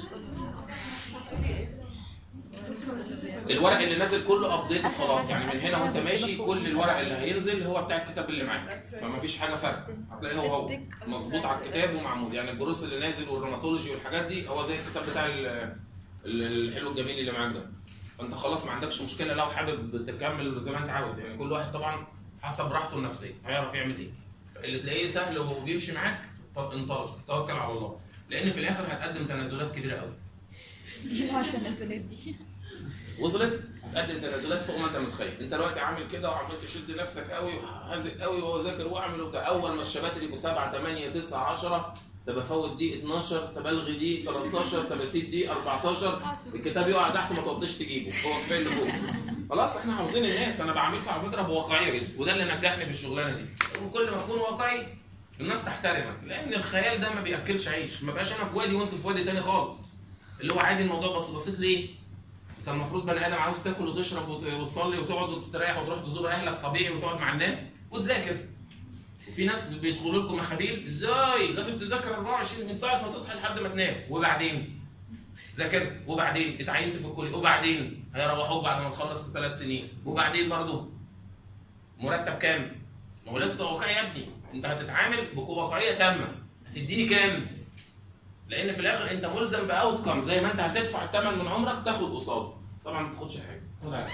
كله الورق اللي نازل كله ابديت خلاص يعني من هنا وانت ماشي كل الورق اللي هينزل هو بتاع الكتاب اللي معاك فما فيش حاجه فرق هتلاقيه هو هو مظبوط على الكتاب ومعمول يعني الجروس اللي نازل والروماتولوجي والحاجات دي هو زي الكتاب بتاع ال- ال- الحلو الجميل اللي معاك ده فانت خلاص ما عندكش مشكله لو حابب تكمل زي ما انت عاوز يعني كل واحد طبعا حسب راحته النفسيه هيعرف يعمل ايه اللي تلاقيه سهل وبيمشي معاك طب انطلق توكل على الله لان في الاخر هتقدم تنازلات كبيره قوي التنازلات دي وصلت هتقدم تنازلات فوق ما انت متخيل انت دلوقتي عامل كده وعمال تشد نفسك قوي وهازق قوي وهو ذاكر واعمل وبتاع اول ما الشباب يبقوا 7 8 9 10 طب بفوت دي 12 طب الغي دي 13 طب اسيب دي 14 الكتاب يقع تحت ما تقعدش تجيبه هو كفايه اللي فوق خلاص احنا حافظين الناس انا بعملك على فكره بواقعيه جدا وده اللي نجحني في الشغلانه دي وكل ما اكون واقعي الناس تحترمك لان الخيال ده ما بياكلش عيش ما بقاش انا في وادي وانت في وادي تاني خالص اللي هو عادي الموضوع بس بسيط ليه؟ انت المفروض بني ادم عاوز تاكل وتشرب وت- وتصلي وتقعد وتستريح وتروح تزور اهلك طبيعي وتقعد مع الناس وتذاكر وفي ناس بيدخلوا لكم مخابيل ازاي لازم تذاكر 24 من ساعه ما تصحى لحد ما تنام وبعدين ذاكرت وبعدين اتعينت في الكليه وبعدين هيروحوك بعد ما تخلص في ثلاث سنين وبعدين برضه مرتب كام؟ ما هو لازم تبقى واقعي يا ابني انت هتتعامل بواقعيه تامه هتديني كام؟ لان في الاخر انت ملزم باوت كام زي ما انت هتدفع الثمن من عمرك تاخد قصاده طبعا ما تاخدش حاجه خد عادي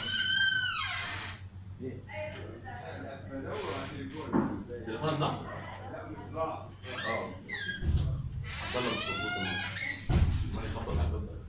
تليفونك ضعف؟ اه عبد الله مش مظبوط ما يخبط على الباب ده.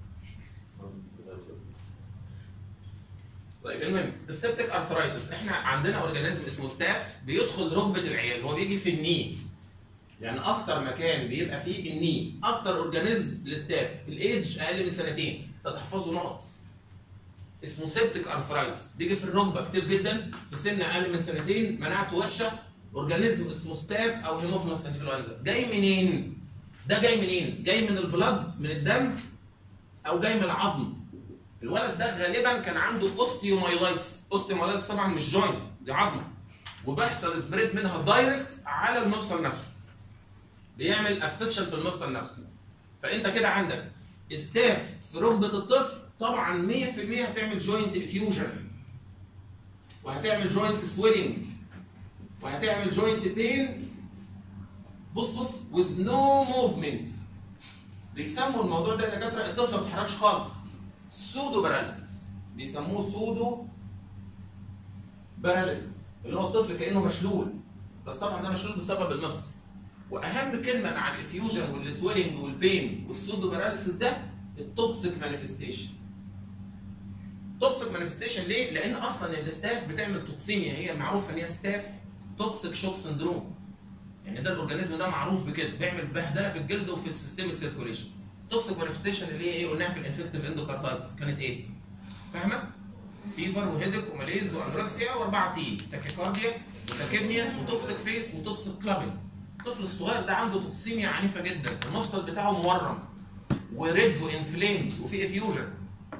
طيب المهم السبتك ارثرايتس احنا عندنا اورجانيزم اسمه ستاف بيدخل ركبه العيال هو بيجي في الني يعني اكتر مكان بيبقى فيه الني اكتر اورجانيزم الستاف الايدج اقل من سنتين تحفظوا نقط اسمه سيبتك ارثرايتس بيجي في الركبه كتير جدا في سن اقل من سنتين مناعته وحشه اورجانيزم اسمه ستاف او هيموفيلوس انفلونزا جاي منين ده جاي منين جاي من البلد من الدم او جاي من العظم الولد ده غالبا كان عنده اوستيومايلايتس اوستيومايلايتس طبعا مش جوينت دي عظمه وبيحصل سبريد منها دايركت على المفصل نفسه بيعمل افكشن في المفصل نفسه فانت كده عندك ستاف في ركبه الطفل طبعا 100% هتعمل جوينت افيوجن وهتعمل جوينت سويلنج وهتعمل جوينت بين بص بص with no movement بيسموا الموضوع ده يا دكاتره الطفل ما بيتحركش خالص سودو باراليسيس بيسموه سودو باراليسيس اللي هو الطفل كانه مشلول بس طبعا ده مشلول بسبب المفصل واهم كلمه عن الفيوجن والسويلنج والبين والسودو باراليسيس ده التوكسيك مانيفستيشن توكسيك مانيفستيشن ليه؟ لان اصلا الستاف بتعمل توكسيميا هي معروفه ان هي ستاف توكسيك شوك سندروم يعني ده الاورجانيزم ده معروف بكده بيعمل بهدله في الجلد وفي السيستميك سيركوليشن توكسيك مانيفستيشن اللي هي ايه قلناها في الانفكتيف اندوكاردايتس كانت ايه؟ فاهمه؟ فيفر وهيدك وماليز وانوركسيا واربعه تي تاكيكارديا وتاكيبنيا وتوكسيك فيس وتوكسيك كلابنج الطفل الصغير ده عنده توكسيميا عنيفه جدا المفصل بتاعه مورم وريد وانفليمد وفي افيوجن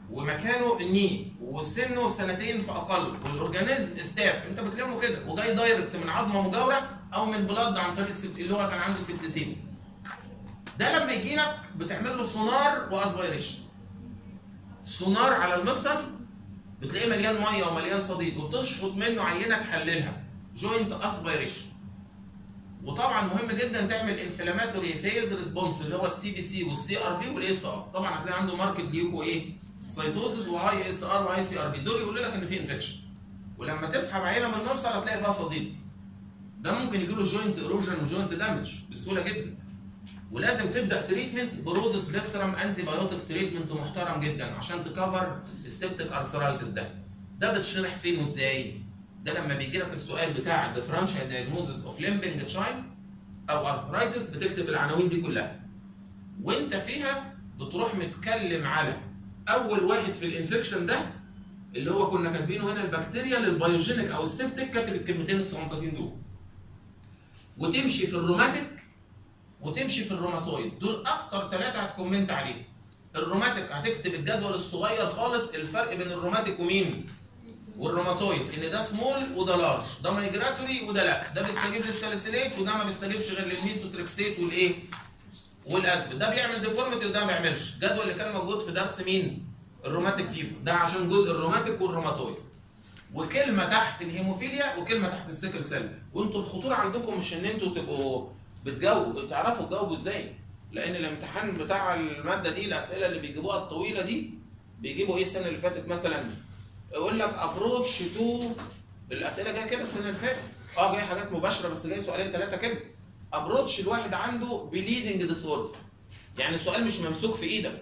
ومكانه الني وسنه سنتين فاقل والاورجانيزم ستاف انت بتلمه كده وجاي دايركت من عظمه مجاوره او من بلاد عن طريق السبت اللي هو كان عنده سبتسيم ده لما يجي لك بتعمل له سونار واسبيريشن سونار على المفصل بتلاقيه مليان ميه ومليان صديد وتشفط منه عينه تحللها جوينت اسبيريشن وطبعا مهم جدا تعمل انفلاماتوري فيز ريسبونس اللي هو السي بي سي والسي ار بي والاس ار طبعا هتلاقي عنده ماركت ليوكو ايه سيتوزز وهاي اس ار وهاي سي ار بي دول يقولوا لك ان في انفكشن ولما تسحب عينه من المفصل هتلاقي فيها صديد ده ممكن يجي له جوينت ايروجن وجوينت دامج بسهوله جدا ولازم تبدا تريتمنت برود سبيكترم انتي بايوتيك تريتمنت محترم جدا عشان تكفر السبتيك ارثرايتس ده ده بتشرح فين وازاي ده لما بيجي لك السؤال بتاع الديفرنشال دايجنوزس اوف ليمبنج تشايلد او ارثرايتس بتكتب العناوين دي كلها وانت فيها بتروح متكلم على اول واحد في الانفكشن ده اللي هو كنا كاتبينه هنا البكتيريا للبيوجينيك او السبتيك كاتب الكلمتين الصغنطتين دول وتمشي في الروماتيك وتمشي في الروماتويد دول اكتر ثلاثه هتكومنت عليهم الروماتيك هتكتب الجدول الصغير خالص الفرق بين الروماتيك ومين والروماتويد ان ده سمول وده لارج ده مايجراتوري وده لا ده بيستجيب للساليسيليت وده ما بيستجيبش غير للميثوتريكسيت والايه والاسبد ده بيعمل ديفورميتي وده ما بيعملش الجدول اللي كان موجود في درس مين الروماتيك فيفر ده عشان جزء الروماتيك والروماتويد وكلمه تحت الهيموفيليا وكلمه تحت السيكل سيل وانتوا الخطوره عندكم مش ان انتوا تبقوا بتجاوبوا تعرفوا تجاوبوا ازاي لان الامتحان بتاع الماده دي الاسئله اللي بيجيبوها الطويله دي بيجيبوا ايه السنه اللي فاتت مثلا يقول لك ابروتش تو الاسئله جايه كده السنه اللي فاتت اه جاي حاجات مباشره بس جاي سؤالين ثلاثه كده ابروتش الواحد عنده بليدنج ديسوردر يعني السؤال مش ممسوك في ايدك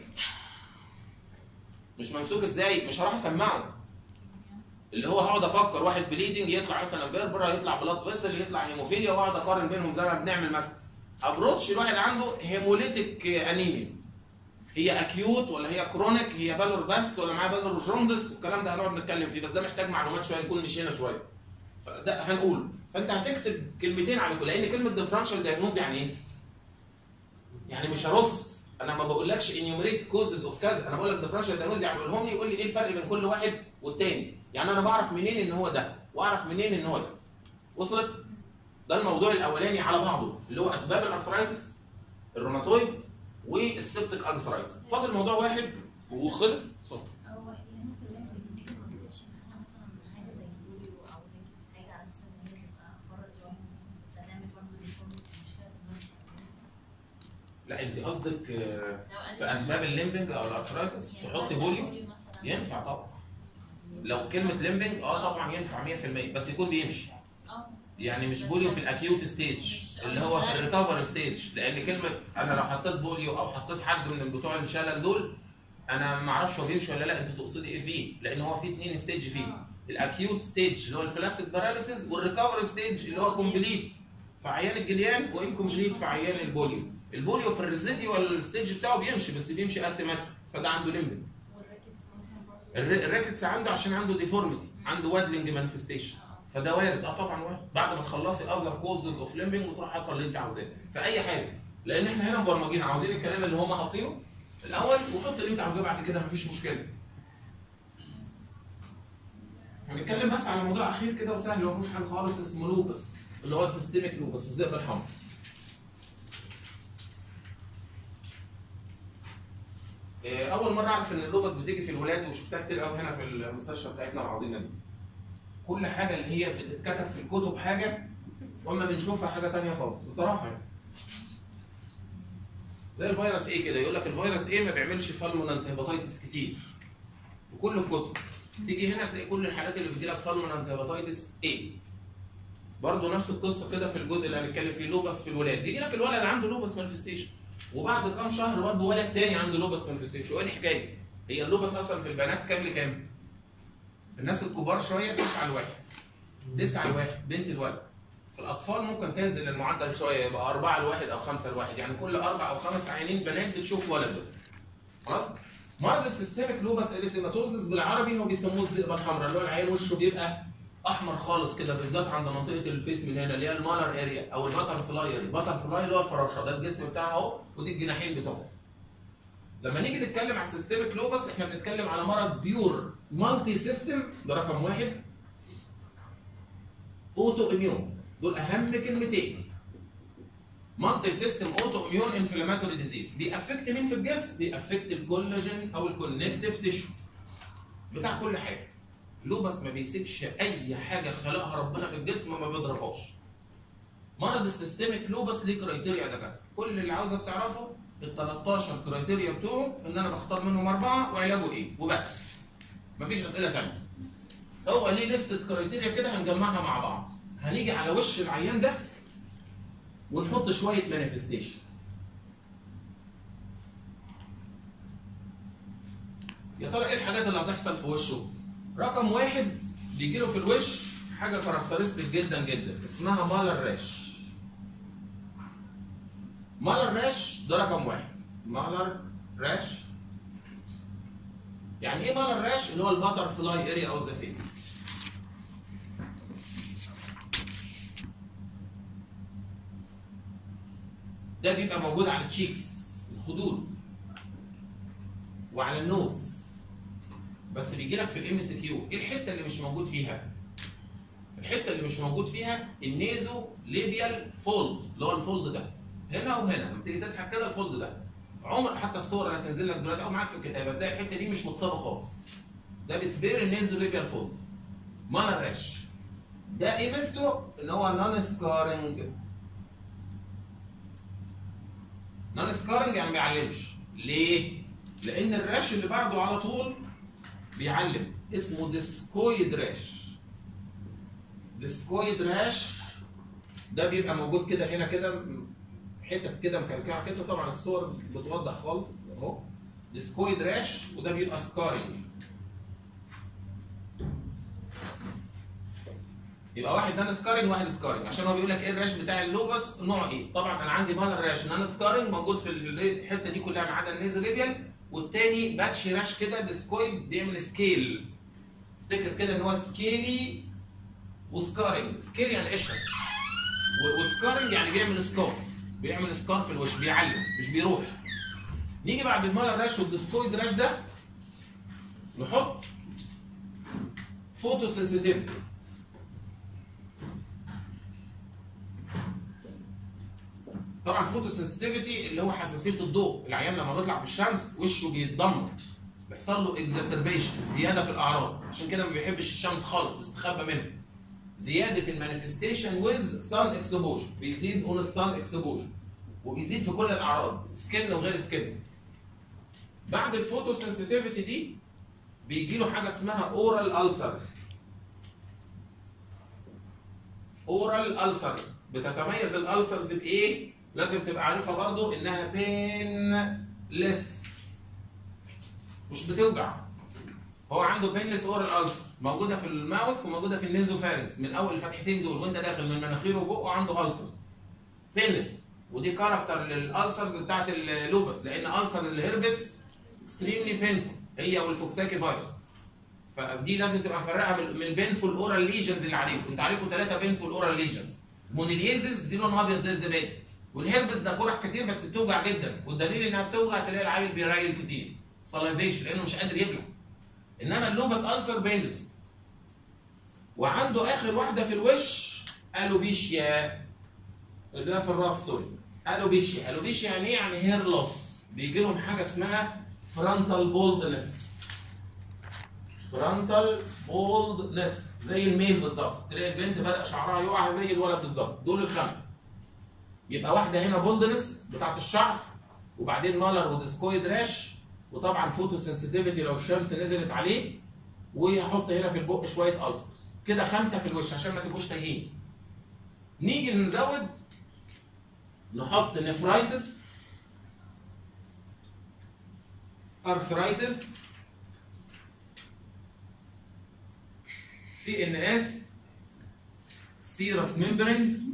مش ممسوك ازاي مش هروح اسمعه اللي هو هقعد افكر واحد بليدنج يطلع مثلا بيربرا يطلع بلاد فيسل يطلع هيموفيليا واقعد اقارن بينهم زي ما بنعمل مثلا ابروتش الواحد عنده هيموليتيك انيميا هي اكيوت ولا هي كرونيك هي بالور بس ولا معاها بالور جوندس الكلام ده هنقعد نتكلم فيه بس ده محتاج معلومات شويه نكون مشينا شويه فده هنقول فانت هتكتب كلمتين على كل لان كلمه ديفرنشال دايجنوز يعني ايه؟ يعني مش هرص انا ما بقولكش انيوميريت كوزز اوف كذا انا بقول لك ديفرنشال دايجنوز يعني قولهم لي يقول لي ايه الفرق بين كل واحد والتاني يعني انا بعرف منين ان هو ده واعرف منين ان هو ده وصلت ده الموضوع الاولاني على بعضه اللي هو اسباب الارثرايتس الروماتويد والسبتيك ارثرايتس فاضل موضوع واحد وخلص اتفضل هو النص اللي انت بتجيبه ده مش معناها مثلا حاجه زي البوليو او ريكتس حاجه على اساس ان هي تبقى بره الجوينت بس هنعمل برضه ديفورميتي المشكله في المشي لا انت قصدك آه، لو أنا- في اسباب الليمبنج او الارثرايتس يعني تحط مثلاً بوليو مثلاً. ينفع طبعا لو كلمه ليمبنج اه طبعا ينفع 100% بس يكون بيمشي اه يعني مش بوليو في الاكيوت ستيج اللي هو في الريكفر ستيج لان كلمه انا لو حطيت بوليو او حطيت حد من بتوع الشلل دول انا ما اعرفش هو بيمشي ولا لا انت تقصدي ايه فيه لان هو في اثنين ستيج فيه الاكيوت ستيج اللي هو الفلاستيك باراليسيس والريكفر ستيج اللي هو كومبليت في عيان الجليان وانكمبليت في عيان البوليو البوليو في الريزيديوال ستيج بتاعه بيمشي بس بيمشي اسيمتريك فده عنده ليمبنج والريكتس ممكن برضه الر- الريكتس عنده عشان عنده ديفورميتي عنده وادلنج مانيفستيشن فده وارد اه طبعا وارد بعد ما تخلصي اذر كوزز اوف ليمبنج وتروح حاطه اللي انت عاوزاه في اي حاجه لان احنا هنا مبرمجين عاوزين الكلام اللي هم حاطينه الاول وحط اللي انت عاوزاه بعد كده مفيش مشكله هنتكلم بس على موضوع اخير كده وسهل ما فيهوش حاجه خالص اسمه لوبس اللي هو السيستميك لوبس الذئب الحمراء إيه، اول مره اعرف ان اللوبس بتيجي في الولاد وشفتها كتير قوي هنا في المستشفى بتاعتنا العظيمه دي كل حاجه اللي هي بتتكتب في الكتب حاجه واما بنشوفها حاجه تانية خالص بصراحه يعني زي الفيروس ايه كده يقول لك الفيروس ايه ما بيعملش فالمونانت هيباتيتس كتير في كل الكتب تيجي هنا تلاقي كل الحالات اللي بتجي لك فالمونانت هيباتيتس ايه برضه نفس القصه كده في الجزء اللي هنتكلم فيه لوبس في الولاد يجي لك الولد عنده لوبس مانفستيشن وبعد كام شهر برضه ولد تاني عنده لوبس مانفستيشن وايه الحكايه؟ هي اللوبس اصلا في البنات كام لكام؟ في الناس الكبار شويه 9 لواحد 9 لواحد بنت الولد في الاطفال ممكن تنزل المعدل شويه يبقى 4 لواحد او 5 لواحد يعني كل اربع او خمس عيانين بنات بتشوف ولد بس خلاص؟ مرض السيستميك لوبس اريسيماتوزس بالعربي هو بيسموه الذئبه الحمراء اللي هو العين وشه بيبقى احمر خالص كده بالذات عند منطقه الفيس من هنا اللي هي المالر اريا او البتر فلاي البتر فلاي اللي هو الفراشه ده الجسم بتاعه اهو ودي الجناحين بتوعه لما نيجي نتكلم على سيستميك لوبس احنا بنتكلم على مرض بيور مالتي سيستم ده رقم واحد اوتو اميون دول اهم كلمتين مالتي سيستم اوتو اميون انفلاماتوري ديزيز بيأفكت مين في الجسم؟ بيأفكت الكولاجين او الكونكتيف تيشو بتاع كل حاجه لوبس ما بيسيبش اي حاجه خلقها ربنا في الجسم ما بيضربهاش مرض السيستميك لوبس ليه كرايتيريا يا دكاتره كل اللي عاوزك تعرفه ال 13 كرايتيريا بتوعه ان انا بختار منهم اربعه وعلاجه ايه وبس مفيش اسئله ثانيه هو ليه لستة كرايتيريا كده هنجمعها مع بعض هنيجي على وش العيان ده ونحط شويه مانيفستيشن يا ترى ايه الحاجات اللي هتحصل في وشه رقم واحد بيجي له في الوش حاجه كاركترستيك جدا جدا اسمها مالر راش مالر راش ده رقم واحد مالر راش يعني ايه مالر راش اللي هو الباتر فلاي اريا او ذا فيس ده بيبقى موجود على التشيكس الخدود وعلى النوز بس بيجي لك في الام اس كيو ايه الحته اللي مش موجود فيها الحته اللي مش موجود فيها النيزو ليبيال فولد اللي هو الفولد ده هنا وهنا لما تيجي تضحك كده الفولد ده عمر حتى الصور اللي هتنزل لك دلوقتي او معاك في الكتاب هتلاقي الحته دي مش متصابه خالص ده بيسبير النيزو ليبيال فولد مانا راش ده ايه ميزته ان هو نون سكارنج نون سكارنج يعني ما بيعلمش ليه؟ لان الراش اللي بعده على طول بيعلم اسمه ديسكويد راش ديسكويد راش ده بيبقى موجود كده هنا كده حتت كده مكلكعه كده طبعا الصور بتوضح خالص اهو ديسكويد راش وده بيبقى سكارنج يبقى واحد نان سكارنج وواحد سكارنج عشان هو بيقول لك ايه الراش بتاع اللوبس نوعه ايه طبعا انا عندي مال الراش نان سكارنج موجود في الحته دي كلها ما عدا النيزوليبيال والتاني باتش راش كده ديسكويد بيعمل سكيل افتكر كده ان هو سكيلي وسكارنج سكيل يعني قشره و- وسكارنج يعني بيعمل سكار بيعمل سكار في الوش بيعلم مش بيروح نيجي بعد المال الراش والديسكويد راش ده نحط فوتو سنسيتيفيتي طبعا فوتو سنسيتيفيتي اللي هو حساسيه الضوء العيان لما بيطلع في الشمس وشه بيتدمر بيحصل له اكزاسربيشن زياده في الاعراض عشان كده ما بيحبش الشمس خالص بيستخبى منها زياده المانيفستيشن ويز سان اكسبوجر بيزيد اون السان اكسبوجر وبيزيد في كل الاعراض سكن وغير سكن بعد الفوتو سنسيتيفيتي دي بيجي له حاجه اسمها اورال السر اورال السر بتتميز الالسرز بايه لازم تبقى عارفها برضو انها بينلس مش بتوجع هو عنده بينلس اورال السر موجوده في الماوث وموجوده في النيزوفارنكس من اول الفتحتين دول وانت داخل من مناخيره وبقه عنده السرز بينلس ودي كاركتر للالسرز بتاعت اللوبس لان السر الهربس اكستريملي بينفول هي والفوكساكي فيروس فدي لازم تبقى مفرقه من من البينفول اورال ليجنز اللي عليكم انت عليكم ثلاثه بينفول اورال ليجنز مونيليزز دي لونها ابيض زي الزبادي والهربس ده جرح كتير بس بتوجع جدا والدليل انها بتوجع تلاقي العيل بيرايل كتير سلايفيشن لانه مش قادر يبلع انما اللوبس السر بينلس وعنده اخر واحده في الوش الوبيشيا اللي هي في الراس سوري الوبيشيا الوبيشيا يعني ايه يعني هير لوس بيجي لهم حاجه اسمها فرونتال بولدنس فرونتال بولدنس زي الميل بالظبط تلاقي البنت بدا شعرها يقع زي الولد بالظبط دول الخمسه يبقى واحده هنا بولدنس بتاعت الشعر وبعدين مالر وديسكويد راش وطبعا فوتو سنسيتيفيتي لو الشمس نزلت عليه وهحط هنا في البق شويه السرز كده خمسه في الوش عشان ما تبقوش تايهين نيجي نزود نحط نفرايتس ارثرايتس سي ان اس سيرس ممبرين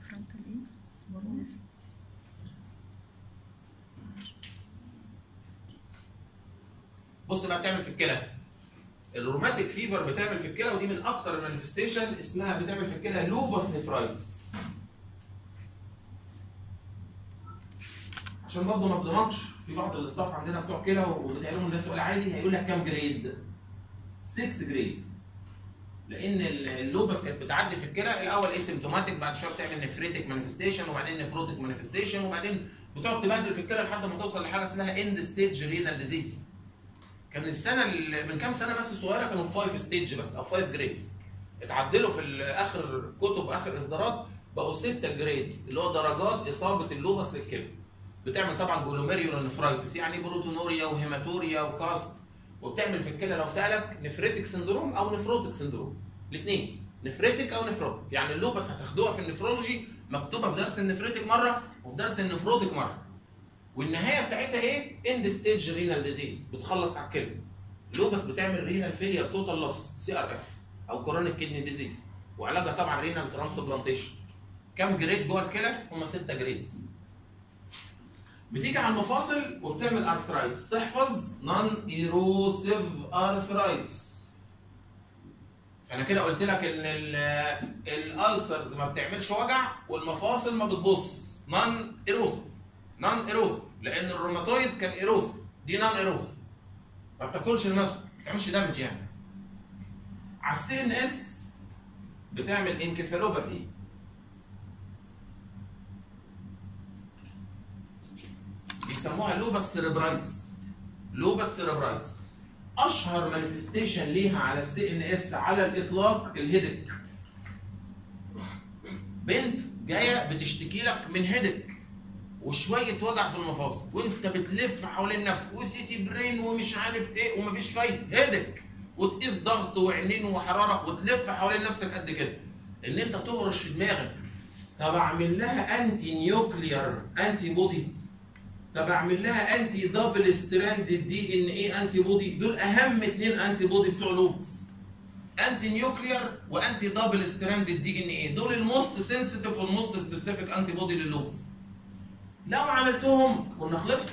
بص بقى بتعمل في الكلى الروماتيك فيفر بتعمل في الكلى ودي من اكتر المانيفستيشن اسمها بتعمل في الكلى لوبس نفرايتس عشان برضه ما اظلمكش في بعض الاستاف عندنا بتوع كلى وبتقالهم ده سؤال عادي هيقول لك كام جريد 6 جريدز لان ال- اللوبس كانت بتعدي في الكلى الاول اسيمتوماتيك بعد شويه بتعمل نفريتك مانيفستيشن وبعدين نفروتك مانيفستيشن وبعدين بتقعد تبهدل في الكلى لحد ما توصل لحاجه اسمها اند ستيج رينال ديزيز كان السنه ال- من كام سنه بس صغيره كانوا 5 ستيج بس او 5 جريدز اتعدلوا في ال- اخر كتب اخر اصدارات بقوا 6 جريدز اللي هو درجات اصابه اللوبس للكلى بتعمل طبعا جلوميريولار نفرايتس يعني بروتونوريا وهيماتوريا وكاست وبتعمل في الكلى لو سالك نفريتك سندروم او نفروتك سندروم الاثنين نفريتك او نفروتك يعني اللوبس هتاخدوها في النفرولوجي مكتوبه في درس النفريتك مره وفي درس النفروتك مره والنهايه بتاعتها ايه؟ اند ستيج رينال ديزيز بتخلص على الكلى اللوبس بتعمل رينال فيلير توتال لوس سي ار اف او كورونيك كدني ديزيز وعلاجها طبعا رينال ترانسبلانتيشن كام جريد جوه الكلى؟ هم 6 جريدز بتيجي على المفاصل وبتعمل ارثرايتس تحفظ نون ايروسيف ارثرايتس فانا كده قلت لك ان الالسرز ما بتعملش وجع والمفاصل ما بتبص نون ايروسيف نون ايروسيف لان الروماتويد كان ايروسيف دي نون ايروسيف ما بتاكلش لنفسك ما بتعملش دامج يعني على السي ان اس بتعمل انكفالوباثي بيسموها لوبس سيربرايتس لوبس سيربرايتس اشهر مانيفستيشن ليها على السي ان اس على الاطلاق الهيدك بنت جايه بتشتكي لك من هيدك وشويه وجع في المفاصل وانت بتلف حوالين نفسك وسيتي برين ومش عارف ايه ومفيش فايده هيدك وتقيس ضغط وعينين وحراره وتلف حوالين نفسك قد كده ان انت تهرش في دماغك طب اعمل لها انتي نيوكليار انتي بودي طب اعمل لها انتي دبل ستراند دي ان ايه انتي بودي دول اهم اثنين انتي بودي بتوع لوبس انتي نيوكليار وانتي دبل ستراند دي ان ايه دول الموست سنسيتيف والموست سبيسيفيك انتي بودي لللوبس لو عملتهم كنا خلصنا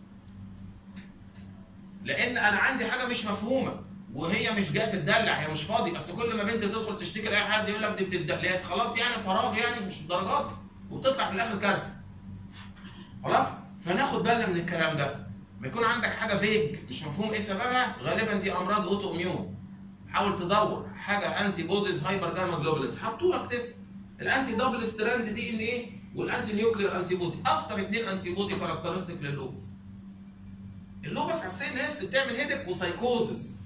لان انا عندي حاجه مش مفهومه وهي مش جايه تتدلع هي مش فاضي اصل كل ما بنت تدخل تشتكي لاي حد يقول لك دي بتدلع خلاص يعني فراغ يعني مش درجات وبتطلع في الاخر كارثه خلاص فناخد بالنا من الكلام ده ما يكون عندك حاجه فيج مش مفهوم ايه سببها غالبا دي امراض اوتو اميون حاول تدور حاجه انتي بوديز هايبر جاما جلوبولينز حطوا لك تيست الانتي دبل ستراند دي ان ايه والانتي نيوكلير انتي بودي اكتر اثنين انتي بودي كاركترستيك لللوبس اللوبس على السي ان اس بتعمل هيدك وسايكوزس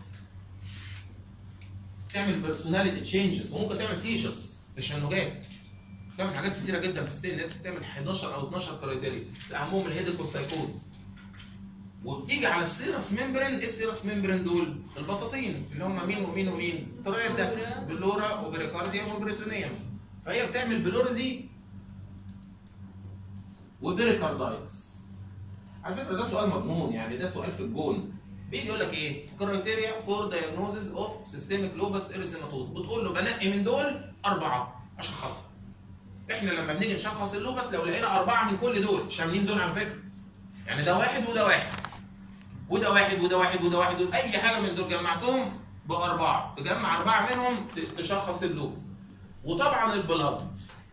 تعمل بيرسوناليتي تشينجز وممكن تعمل سيجرز تشنجات بتعمل حاجات كتيره جدا في السي ان اس بتعمل 11 او 12 كرايتيريا بس اهمهم الهيدك والسايكوز وبتيجي على السيرس ممبرين ايه السيرس ممبرين دول؟ البطاطين اللي هم مين ومين ومين؟ طريقه ده بلورا وبريكارديوم وبريتونيوم فهي بتعمل بلورزي وبريكاردايتس على فكره ده سؤال مضمون يعني ده سؤال في الجون بيجي يقول لك ايه؟ كرايتيريا فور دايجنوزز اوف سيستميك لوبس اريثيماتوز بتقول له بنقي من دول اربعه اشخصها احنا لما بنيجي نشخص اللوبس لو لقينا اربعه من كل دول شاملين دول على فكره يعني ده واحد وده واحد وده واحد وده واحد وده واحد اي حاجه من دول جمعتهم باربعه تجمع اربعه منهم ت- تشخص اللوبس وطبعا البلاد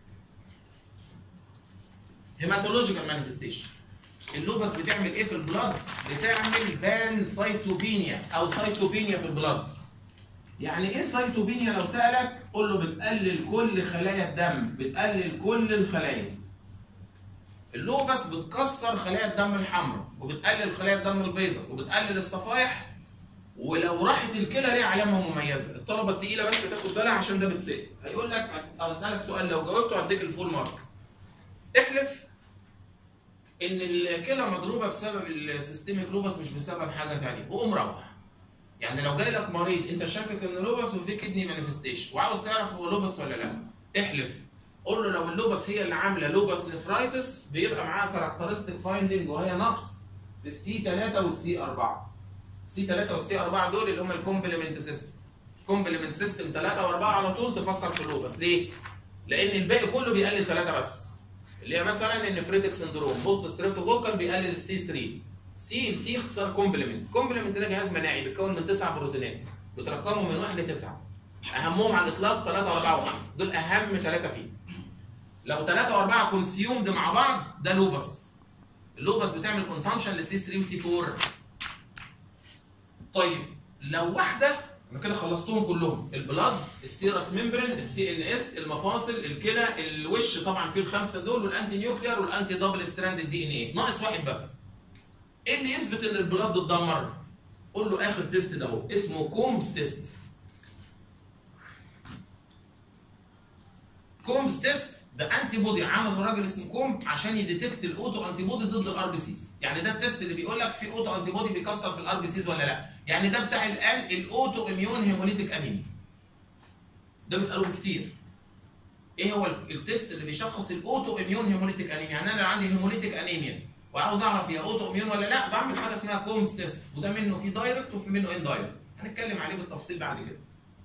هيماتولوجيكال مانيفستيشن اللوبس بتعمل ايه في البلاد؟ بتعمل بان سايتوبينيا او سايتوبينيا في البلاد يعني ايه سايتوبينيا لو سالك قول له بتقلل كل خلايا الدم بتقلل كل الخلايا اللوبس بتكسر خلايا الدم الحمراء وبتقلل خلايا الدم البيضاء وبتقلل الصفائح ولو راحت الكلى ليها علامه مميزه الطلبه التقيله بس تاخد بالها عشان ده بتسال هيقول لك او اسالك سؤال لو جاوبته هديك الفول مارك احلف ان الكلى مضروبه بسبب السيستميك لوبس مش بسبب حاجه ثانيه وقوم روح يعني لو جاي لك مريض انت شاكك ان لوبس وفي كدني مانيفستيشن وعاوز تعرف هو لوبس ولا لا احلف قول له لو اللوبس هي اللي عامله لوبس نفرايتس بيبقى معاها كاركترستيك فايندنج وهي نقص في السي 3 والسي 4 السي 3 والسي 4 دول اللي هم الكومبلمنت سيستم كومبلمنت سيستم 3 و4 على طول تفكر في لوبس ليه؟ لان الباقي كله بيقلل ثلاثه بس اللي هي مثلا النفريتك سندروم بوست ستريبتوكوكال بيقلل السي 3 سي السي اختصار كومبلمنت كومبلمنت ده جهاز مناعي بيتكون من تسع بروتينات بترقموا من واحد لتسعه اهمهم على الاطلاق 3 و4 و5 دول اهم ثلاثه فيه لو 3 و4 كونسيومد مع بعض ده لوبس اللوبس بتعمل كونسامشن لسي 3 وسي 4 طيب لو واحده انا كده خلصتهم كلهم البلاد السيرس ممبرين السي ان اس المفاصل الكلى الوش طبعا فيه الخمسه دول والانتي نيوكليار والانتي دبل ستراند دي ان ايه ناقص واحد بس ايه اللي يثبت ان البلاد اتدمر قول له اخر تيست ده اهو اسمه كومز تيست كومز تيست ده انتي بودي عمله راجل اسمه كوم عشان يديتكت الاوتو انتي بودي ضد الار بي سيز يعني ده التيست اللي بيقول لك في اوتو انتي بودي بيكسر في الار بي سيز ولا لا يعني ده بتاع الان الاوتو اميون هيموليتيك انيميا ده بيسالوه كتير ايه هو التيست اللي بيشخص الاوتو اميون هيموليتيك انيميا يعني انا لو عندي هيموليتيك انيميا وعاوز اعرف هي اوتو اميون ولا لا بعمل حاجه اسمها كومز تيست وده منه في دايركت وفي منه ان دايركت هنتكلم عليه بالتفصيل بعد كده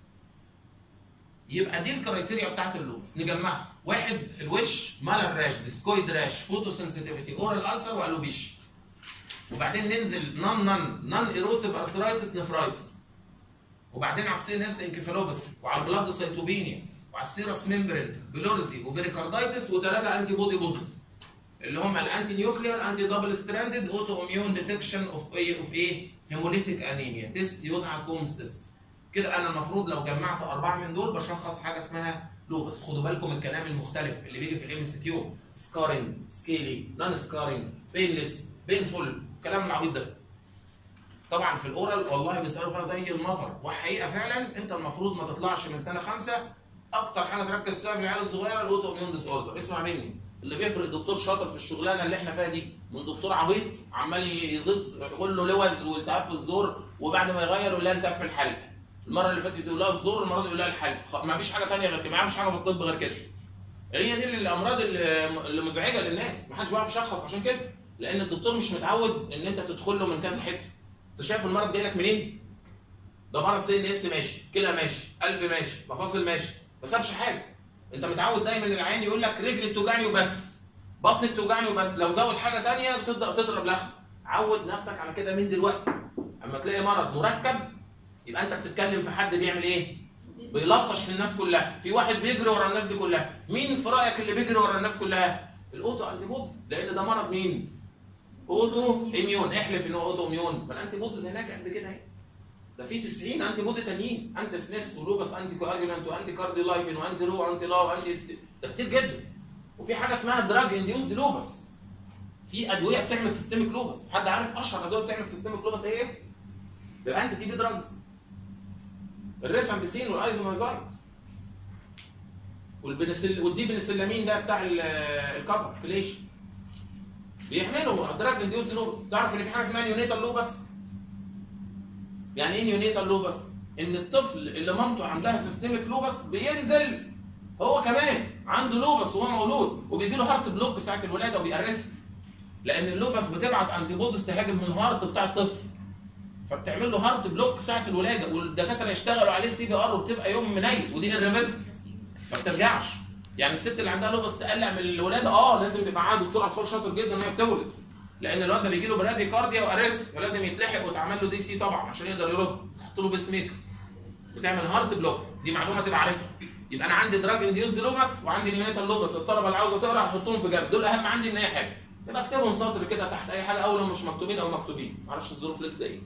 يبقى دي الكرايتيريا بتاعت اللوبس نجمعها واحد في الوش مالر راش ديسكويد راش فوتو سنسيتيفيتي اورال السر والوبيش وبعدين ننزل نون نون نون ايروسيف ارثرايتس نفرايتس وبعدين على السي ان اس انكفالوباثي وعلى البلاد سيتوبينيا وعلى السيرس ممبرين بلورزي وبريكاردايتس وثلاثه انتي بودي بوزيتيف اللي هم الانتي نيوكليار انتي دبل ستراندد اوتو اميون ديتكشن اوف ايه اوف ايه هيموليتيك انيميا تيست يدعى كومز تيست كده انا المفروض لو جمعت اربعه من دول بشخص حاجه اسمها لوبس خدوا بالكم الكلام المختلف اللي بيجي في الام اس كيو سكارينج سكيلي نون سكارينج بينلس بينفول الكلام العبيط ده طبعا في الاورال والله بيسالوا فيها زي المطر وحقيقه فعلا انت المفروض ما تطلعش من سنه خمسه اكتر حاجه تركز فيها في العيال الصغيره الاوتو اميون ديس اوردر اسمع مني اللي بيفرق دكتور شاطر في الشغلانه اللي احنا فيها دي من دكتور عبيط عمال يزيد يقول له لوز والتهاب في الزور وبعد ما يغير يقول لها انت في الحلق المره اللي فاتت يقول لها الزور المره دي يقول لها الحلق ما فيش حاجه ثانيه غير كده ما يعرفش حاجه في الطب غير كده هي دي الامراض اللي اللي مزعجه للناس ما حدش بيعرف يشخص عشان كده لان الدكتور مش متعود ان انت تدخل له من كذا حته انت شايف المرض جاي لك منين ده مرض سي ان اس ماشي كلى ماشي قلب ماشي مفاصل ماشي ما سابش حاجه انت متعود دايما العيان يقول لك رجلي بتوجعني وبس بطني بتوجعني وبس لو زود حاجه ثانيه بتبدا تضرب لخم عود نفسك على كده من دلوقتي اما تلاقي مرض مركب يبقى انت بتتكلم في حد بيعمل ايه بيلطش في الناس كلها في واحد بيجري ورا الناس دي كلها مين في رايك اللي بيجري ورا الناس كلها الاوتو انتي بودي لان ده مرض مين اوتو اميون احلف ان هو اوتو اميون ما الانتي بوديز هناك قد كده اهي ده في 90 انتي بودي تانيين انتي سنيس ولوبس انتي كواجولانت وانتي كارديولايبين وانتي رو وانتي لا وانتي است... ده كتير جدا وفي حاجه اسمها دراج انديوسد لوبس في ادويه بتعمل سيستميك لوبس حد عارف اشهر ادويه بتعمل سيستميك لوبس ايه؟ الانتي تي بي دراجز الريفامبيسين والايزونازايد والبنسل والدي بنسلامين ده بتاع ال- الكبر كليش بيعملوا دراج انديوسد لوبس تعرف ان في حاجه اسمها نيونيتال لوبس يعني ايه نيونيتال لوبس ان الطفل اللي مامته عندها سيستميك لوبس بينزل هو كمان عنده لوبس وهو مولود وبيجي له هارت بلوك ساعه الولاده وبيأرست لان اللوبس بتبعت انتي بوديز تهاجم الهارت بتاع الطفل فبتعمل له هارت بلوك ساعه الولاده والدكاتره يشتغلوا عليه سي بي ار وبتبقى يوم منيس ودي الريفرس ما بترجعش يعني الست اللي عندها لوبس تقلق من الولاده اه لازم تبقى معاها دكتور اطفال شاطر جدا ان هي بتولد لان الواد ده بيجي له برادي كارديا وارست فلازم يتلحق وتعمل له دي سي طبعا عشان يقدر يرد تحط له بيس ميكر وتعمل هارت بلوك دي معلومه تبقى عارفها يبقى انا عندي دراج انديوسد لوبس وعندي نيونيتال لوبس الطلبه اللي عاوزه تقرا هحطهم في جنب دول اهم عندي من اي حاجه يبقى اكتبهم سطر كده تحت اي حاجه او لو مش مكتوبين او مكتوبين معرفش الظروف لسه ايه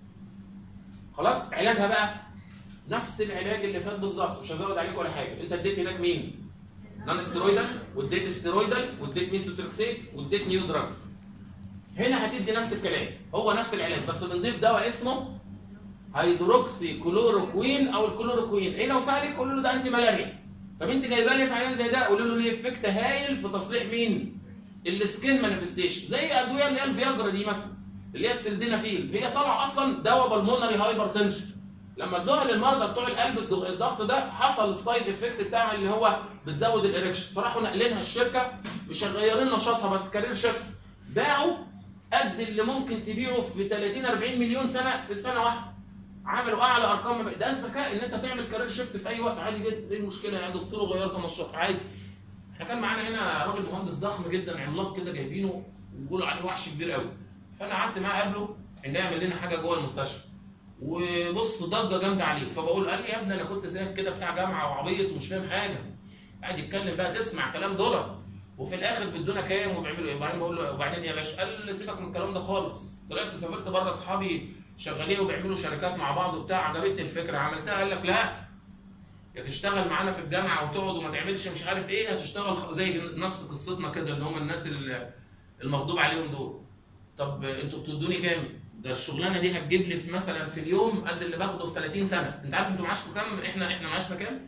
خلاص علاجها بقى نفس العلاج اللي فات بالظبط مش هزود عليك ولا حاجه انت اديت هناك مين نون ستيرويدال واديت ستيرويدال واديت ميثوتريكسيت واديت نيو دراجز هنا هتدي نفس الكلام هو نفس العلاج بس بنضيف دواء اسمه هيدروكسي كلوروكوين او الكلوروكوين ايه لو سالك قولوا له ده انتي ملاريا طب انت جايبه لي في عيان زي ده قولوا له ليه افكت هايل في تصليح مين السكين مانيفستيشن زي ادويه اللي هي الفياجرا دي مثلا اللي هي السلدينافيل هي طالعه اصلا دواء بالمونري هايبر تنشن لما ادوها للمرضى بتوع القلب الضغ- الضغط ده حصل السايد افكت بتاعها اللي هو بتزود الاريكشن فراحوا ناقلينها الشركه مش مغيرين نشاطها بس كارير شيفت باعوا قد اللي ممكن تبيعه في 30 40 مليون سنه في سنه واحده عملوا اعلى ارقام مبيع. ده الذكاء ان انت تعمل كارير شيفت في اي وقت عادي جدا ايه المشكله يا دكتور غيرت نشاط عادي احنا كان معانا هنا راجل مهندس ضخم جدا عملاق كده جايبينه وبيقولوا عليه وحش كبير قوي فانا قعدت معاه قبله ان يعمل لنا حاجه جوه المستشفى وبص ضجه جامده عليه فبقول قال لي يا ابني انا كنت زيك كده بتاع جامعه وعبيط ومش فاهم حاجه قاعد يتكلم بقى تسمع كلام دولار وفي الاخر بيدونا كام وبيعملوا ايه وبعدين بقول له وبعدين يا باشا قال لي سيبك من الكلام ده خالص طلعت سافرت بره اصحابي شغالين وبيعملوا شركات مع بعض وبتاع عجبتني الفكره عملتها قال لك لا يا تشتغل معانا في الجامعه وتقعد وما تعملش مش عارف ايه هتشتغل خ- زي نفس قصتنا كده اللي هم الناس ال- المغضوب عليهم دول طب انتوا بتدوني كام؟ ده الشغلانه دي هتجيب لي في مثلا في اليوم قد اللي باخده في 30 سنه، انت عارف انتوا معاشكم كام؟ احنا احنا معاشنا كام؟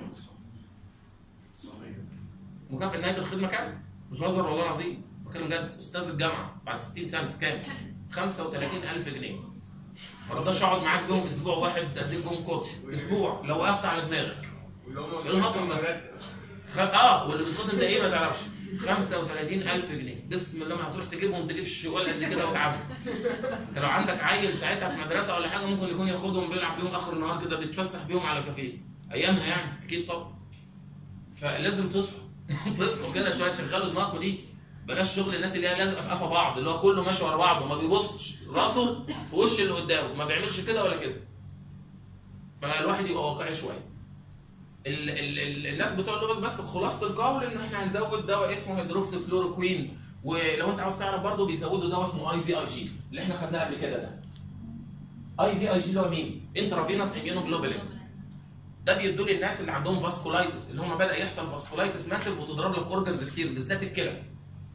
مكافاه نهايه الخدمه كام؟ مش بهزر والله العظيم بتكلم جد استاذ الجامعه بعد 60 سنه كام؟ 35000 جنيه ما رضاش اقعد معاك بيهم اسبوع واحد اديك بيهم كورس اسبوع لو وقفت على دماغك ايه الهطل ده؟ خ... اه واللي بيتخصم ده ايه ما تعرفش 35000 جنيه بسم الله ما هتروح تجيبهم تجيب الشوال قد كده وتعبهم انت لو عندك عيل ساعتها في مدرسه ولا حاجه ممكن يكون ياخدهم بيلعب بيهم اخر النهار كده بيتفسح بيهم على كافيه ايامها يعني اكيد طبعا فلازم تصحوا تصحوا كده شويه شغلوا دماغكم دي بلاش شغل الناس اللي هي لازقه في قفا بعض اللي هو كله ماشي ورا بعضه ما بيبصش راسه في وش اللي قدامه ما بيعملش كده ولا كده فالواحد يبقى واقعي شويه ال ال ال الناس بتوع اللغز بس خلاصه القول ان احنا هنزود دواء اسمه هيدروكسي كلوروكوين ولو انت عاوز تعرف برضه بيزودوا دواء اسمه اي في اي جي اللي احنا خدناه قبل كده ده اي في اي جي اللي هو مين؟ انترافينوس اميونوجلوبولين ده بيدوا للناس اللي عندهم فاسكولايتس اللي هم بدا يحصل فاسكولايتس ماسف وتضرب لك اورجنز كتير بالذات الكلى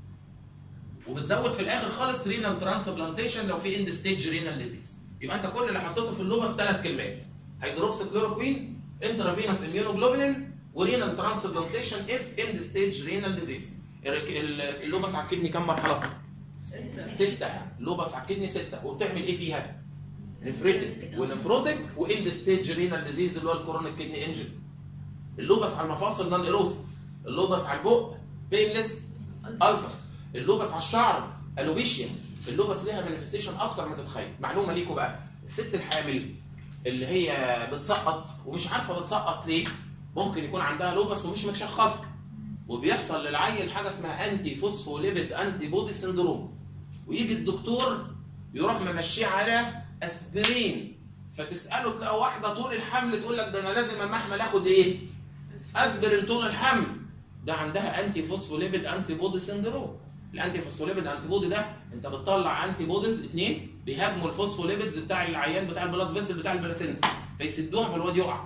وبتزود في الاخر خالص رينال ترانسبلانتيشن لو في اند ستيج رينال ديزيز يبقى انت كل اللي حطيته في اللوبس ثلاث كلمات هيدروكسي كلوروكوين انترافينوس اميونوجلوبولين ورينال ترانسبلانتيشن اف اند ستيج رينال ديزيز اللوبس على الكدني كم مرحله؟ ستة لوبس على الكدني ستة وبتعمل ايه فيها؟ نفريتك ونفروتك واند ستيج رينال ديزيز اللي هو الكورونيك كدني انجري اللوبس على المفاصل نون ايروسيف اللوبس على البق بينلس الفس اللوبس على الشعر الوبيشيا اللوبس ليها مانيفستيشن اكتر ما تتخيل معلومه ليكم بقى الست الحامل اللي هي بتسقط ومش عارفه بتسقط ليه ممكن يكون عندها لوبس ومش متشخصه وبيحصل للعيل حاجه اسمها انتي فوسفوليبيد انتي بودي سندروم ويجي الدكتور يروح ممشيه على اسبرين فتساله تلاقي واحده طول الحمل تقول لك ده انا لازم اما احمل اخد ايه؟ اسبرين طول الحمل ده عندها انتي فوسفوليبيد انتي بودي سندروم الانتي فوسفوليبيد انتي بودي ده انت بتطلع انتي بوديز اثنين بيهاجموا الفوسفوليبيدز بتاع العيان بتاع البلاد فيسل بتاع البلاسينتا فيسدوها فالواد يقع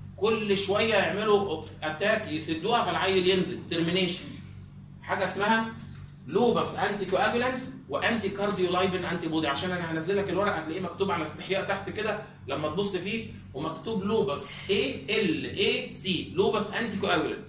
كل شويه يعملوا اتاك يسدوها فالعيل ينزل ترمينيشن حاجه اسمها لوبس انتي كواجولانت وانتي كارديولايبين انتي بودي عشان انا هنزل لك الورق هتلاقيه مكتوب على استحياء تحت كده لما تبص فيه ومكتوب لوبس اي ال اي سي لوبس انتي كواجولانت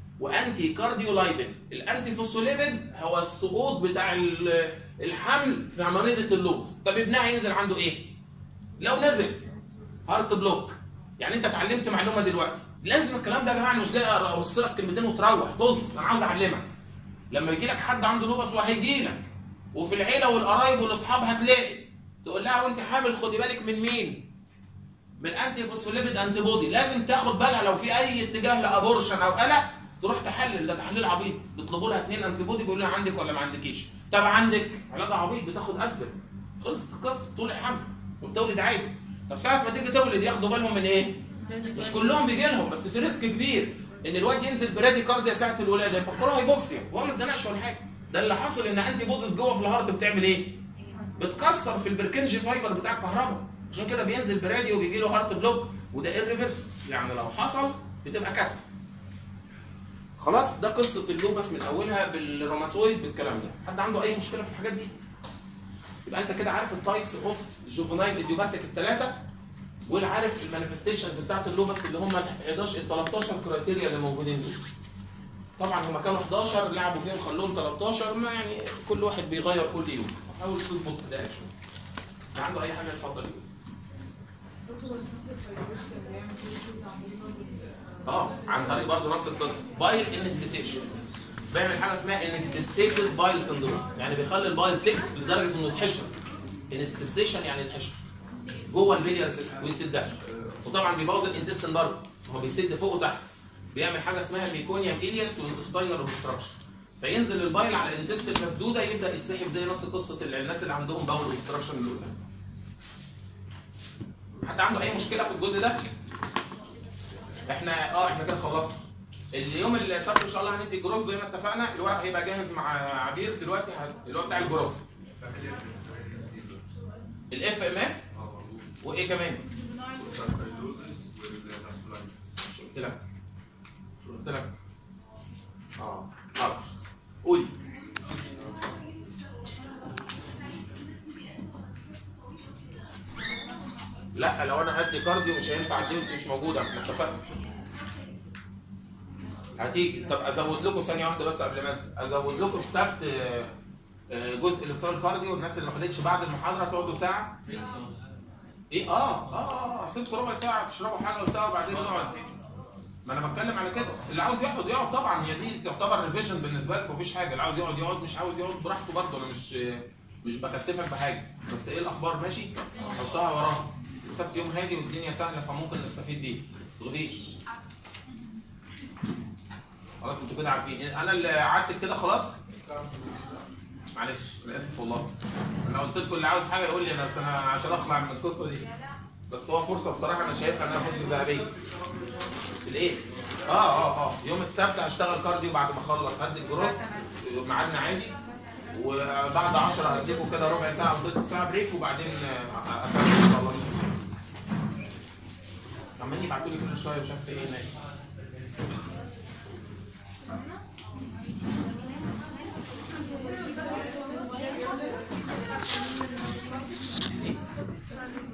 وانتي كارديولايبين الانتي فوسفوليبيد هو السقوط بتاع ال- الحمل في مريضه اللوبس طب ابنها هينزل عنده ايه لو نزل هارت بلوك يعني انت اتعلمت معلومه دلوقتي لازم الكلام ده يا جماعه أنا مش جاي ارص لك كلمتين وتروح طز انا عاوز اعلمك لما يجي لك حد عنده لوبس وهيجي لك وفي العيله والقرايب والاصحاب هتلاقي تقول لها وانت حامل خدي بالك من مين من انتي فوسفوليبيد انتي بودي لازم تاخد بالها لو في اي اتجاه لابورشن او قلق تروح تحلل ده تحليل عبيط بيطلبوا لها اثنين انتي بودي بيقولوا لها عندك ولا ما عندكيش طب عندك علاج عبيط بتاخد اسبرين خلصت القصه طول الحمل وبتولد عادي طب ساعه ما تيجي تولد ياخدوا بالهم من ايه؟ مش كلهم بيجي لهم بس في ريسك كبير ان الواد ينزل برادي كارديا ساعه الولاده يفكروها هيبوكسيا وهو ما اتزنقش ولا حاجه ده اللي حصل ان انتي بوديز جوه في الهارت بتعمل ايه؟ بتكسر في البركنجي فايبر بتاع الكهرباء عشان كده بينزل برادي وبيجي له هارت بلوك وده ايرفيرس يعني لو حصل بتبقى كسر خلاص ده قصه اللوبس من اولها بالروماتويد بالكلام ده حد عنده اي مشكله في الحاجات دي يبقى انت كده عارف التايبس اوف جوفنايل ايديوباثيك الثلاثه والعارف المانيفستيشنز بتاعت اللوبس اللي هم ال 11 ال 13 كرايتيريا اللي موجودين دول طبعا هم كانوا 11 لعبوا فيهم خلوهم 13 ما يعني كل واحد بيغير كل يوم حاول تظبط ده شويه اللي عنده اي حاجه اتفضل يقول دكتور السيستم فايبروس كان بيعمل كيسز عموما بال- اه عن طريق برضه نفس القصه بايل انسبيسيشن بيعمل حاجه اسمها انسبيسيتد بايل سندروم يعني بيخلي البايل ثيك لدرجه انه يتحشر انسبيسيشن يعني يتحشر جوه البيليار سيستم ويسدها وطبعا بيبوظ الانتستين برضه هو بيسد فوق وتحت بيعمل حاجه اسمها ميكونيوم الياس وانتستاينال اوبستراكشن فينزل البايل على الانتستين مسدوده يبدا يتسحب زي نفس قصه الناس اللي عندهم باول اوبستراكشن اللي قدام حد عنده اي مشكله في الجزء ده؟ احنا اه احنا كده خلصنا اليوم السبت ان شاء الله هندي الجروس زي ما اتفقنا الورق هيبقى جاهز مع عبير دلوقتي هت- اللي هو بتاع الجروس الاف ام اف وايه كمان؟ مش قلت لك مش قلت لك اه حاضر قولي لا لو انا هدي كارديو مش هينفع دي وانت مش موجوده احنا اتفقنا هتيجي طب ازود لكم ثانيه واحده بس قبل ما انسى ازود لكم السبت آه، آه، جزء اللي بتوع الكارديو الناس اللي ما خدتش بعد المحاضره تقعدوا ساعه ايه اه اه اه سيبكم ربع ساعه تشربوا حاجه وبتاع وبعدين نقعد ما انا بتكلم على كده اللي عاوز يقعد يقعد طبعا هي دي تعتبر ريفيجن بالنسبه لكم مفيش حاجه اللي عاوز يقعد يقعد مش عاوز يقعد براحته برضه انا مش مش بكتفك بحاجه بس ايه الاخبار ماشي حطها وراها السبت يوم هادي والدنيا سهله فممكن نستفيد بيه ما تغديش خلاص انتوا كده عارفين انا اللي قعدت كده خلاص معلش انا اسف والله انا قلت لكم اللي عاوز حاجه يقول لي انا انا عشان اخلع من القصه دي بس هو فرصه بصراحه انا شايفها انها فرصه ذهبيه الايه؟ اه اه اه يوم السبت هشتغل كارديو بعد ما اخلص هدي الجروس ميعادنا عادي وبعد 10 هديكم كده ربع ساعه او ثلث ساعه بريك وبعدين آه، اكمل ان شاء الله مش مشكله. عمالين يبعتوا لي كل شويه مش عارف ايه هناك. ايه؟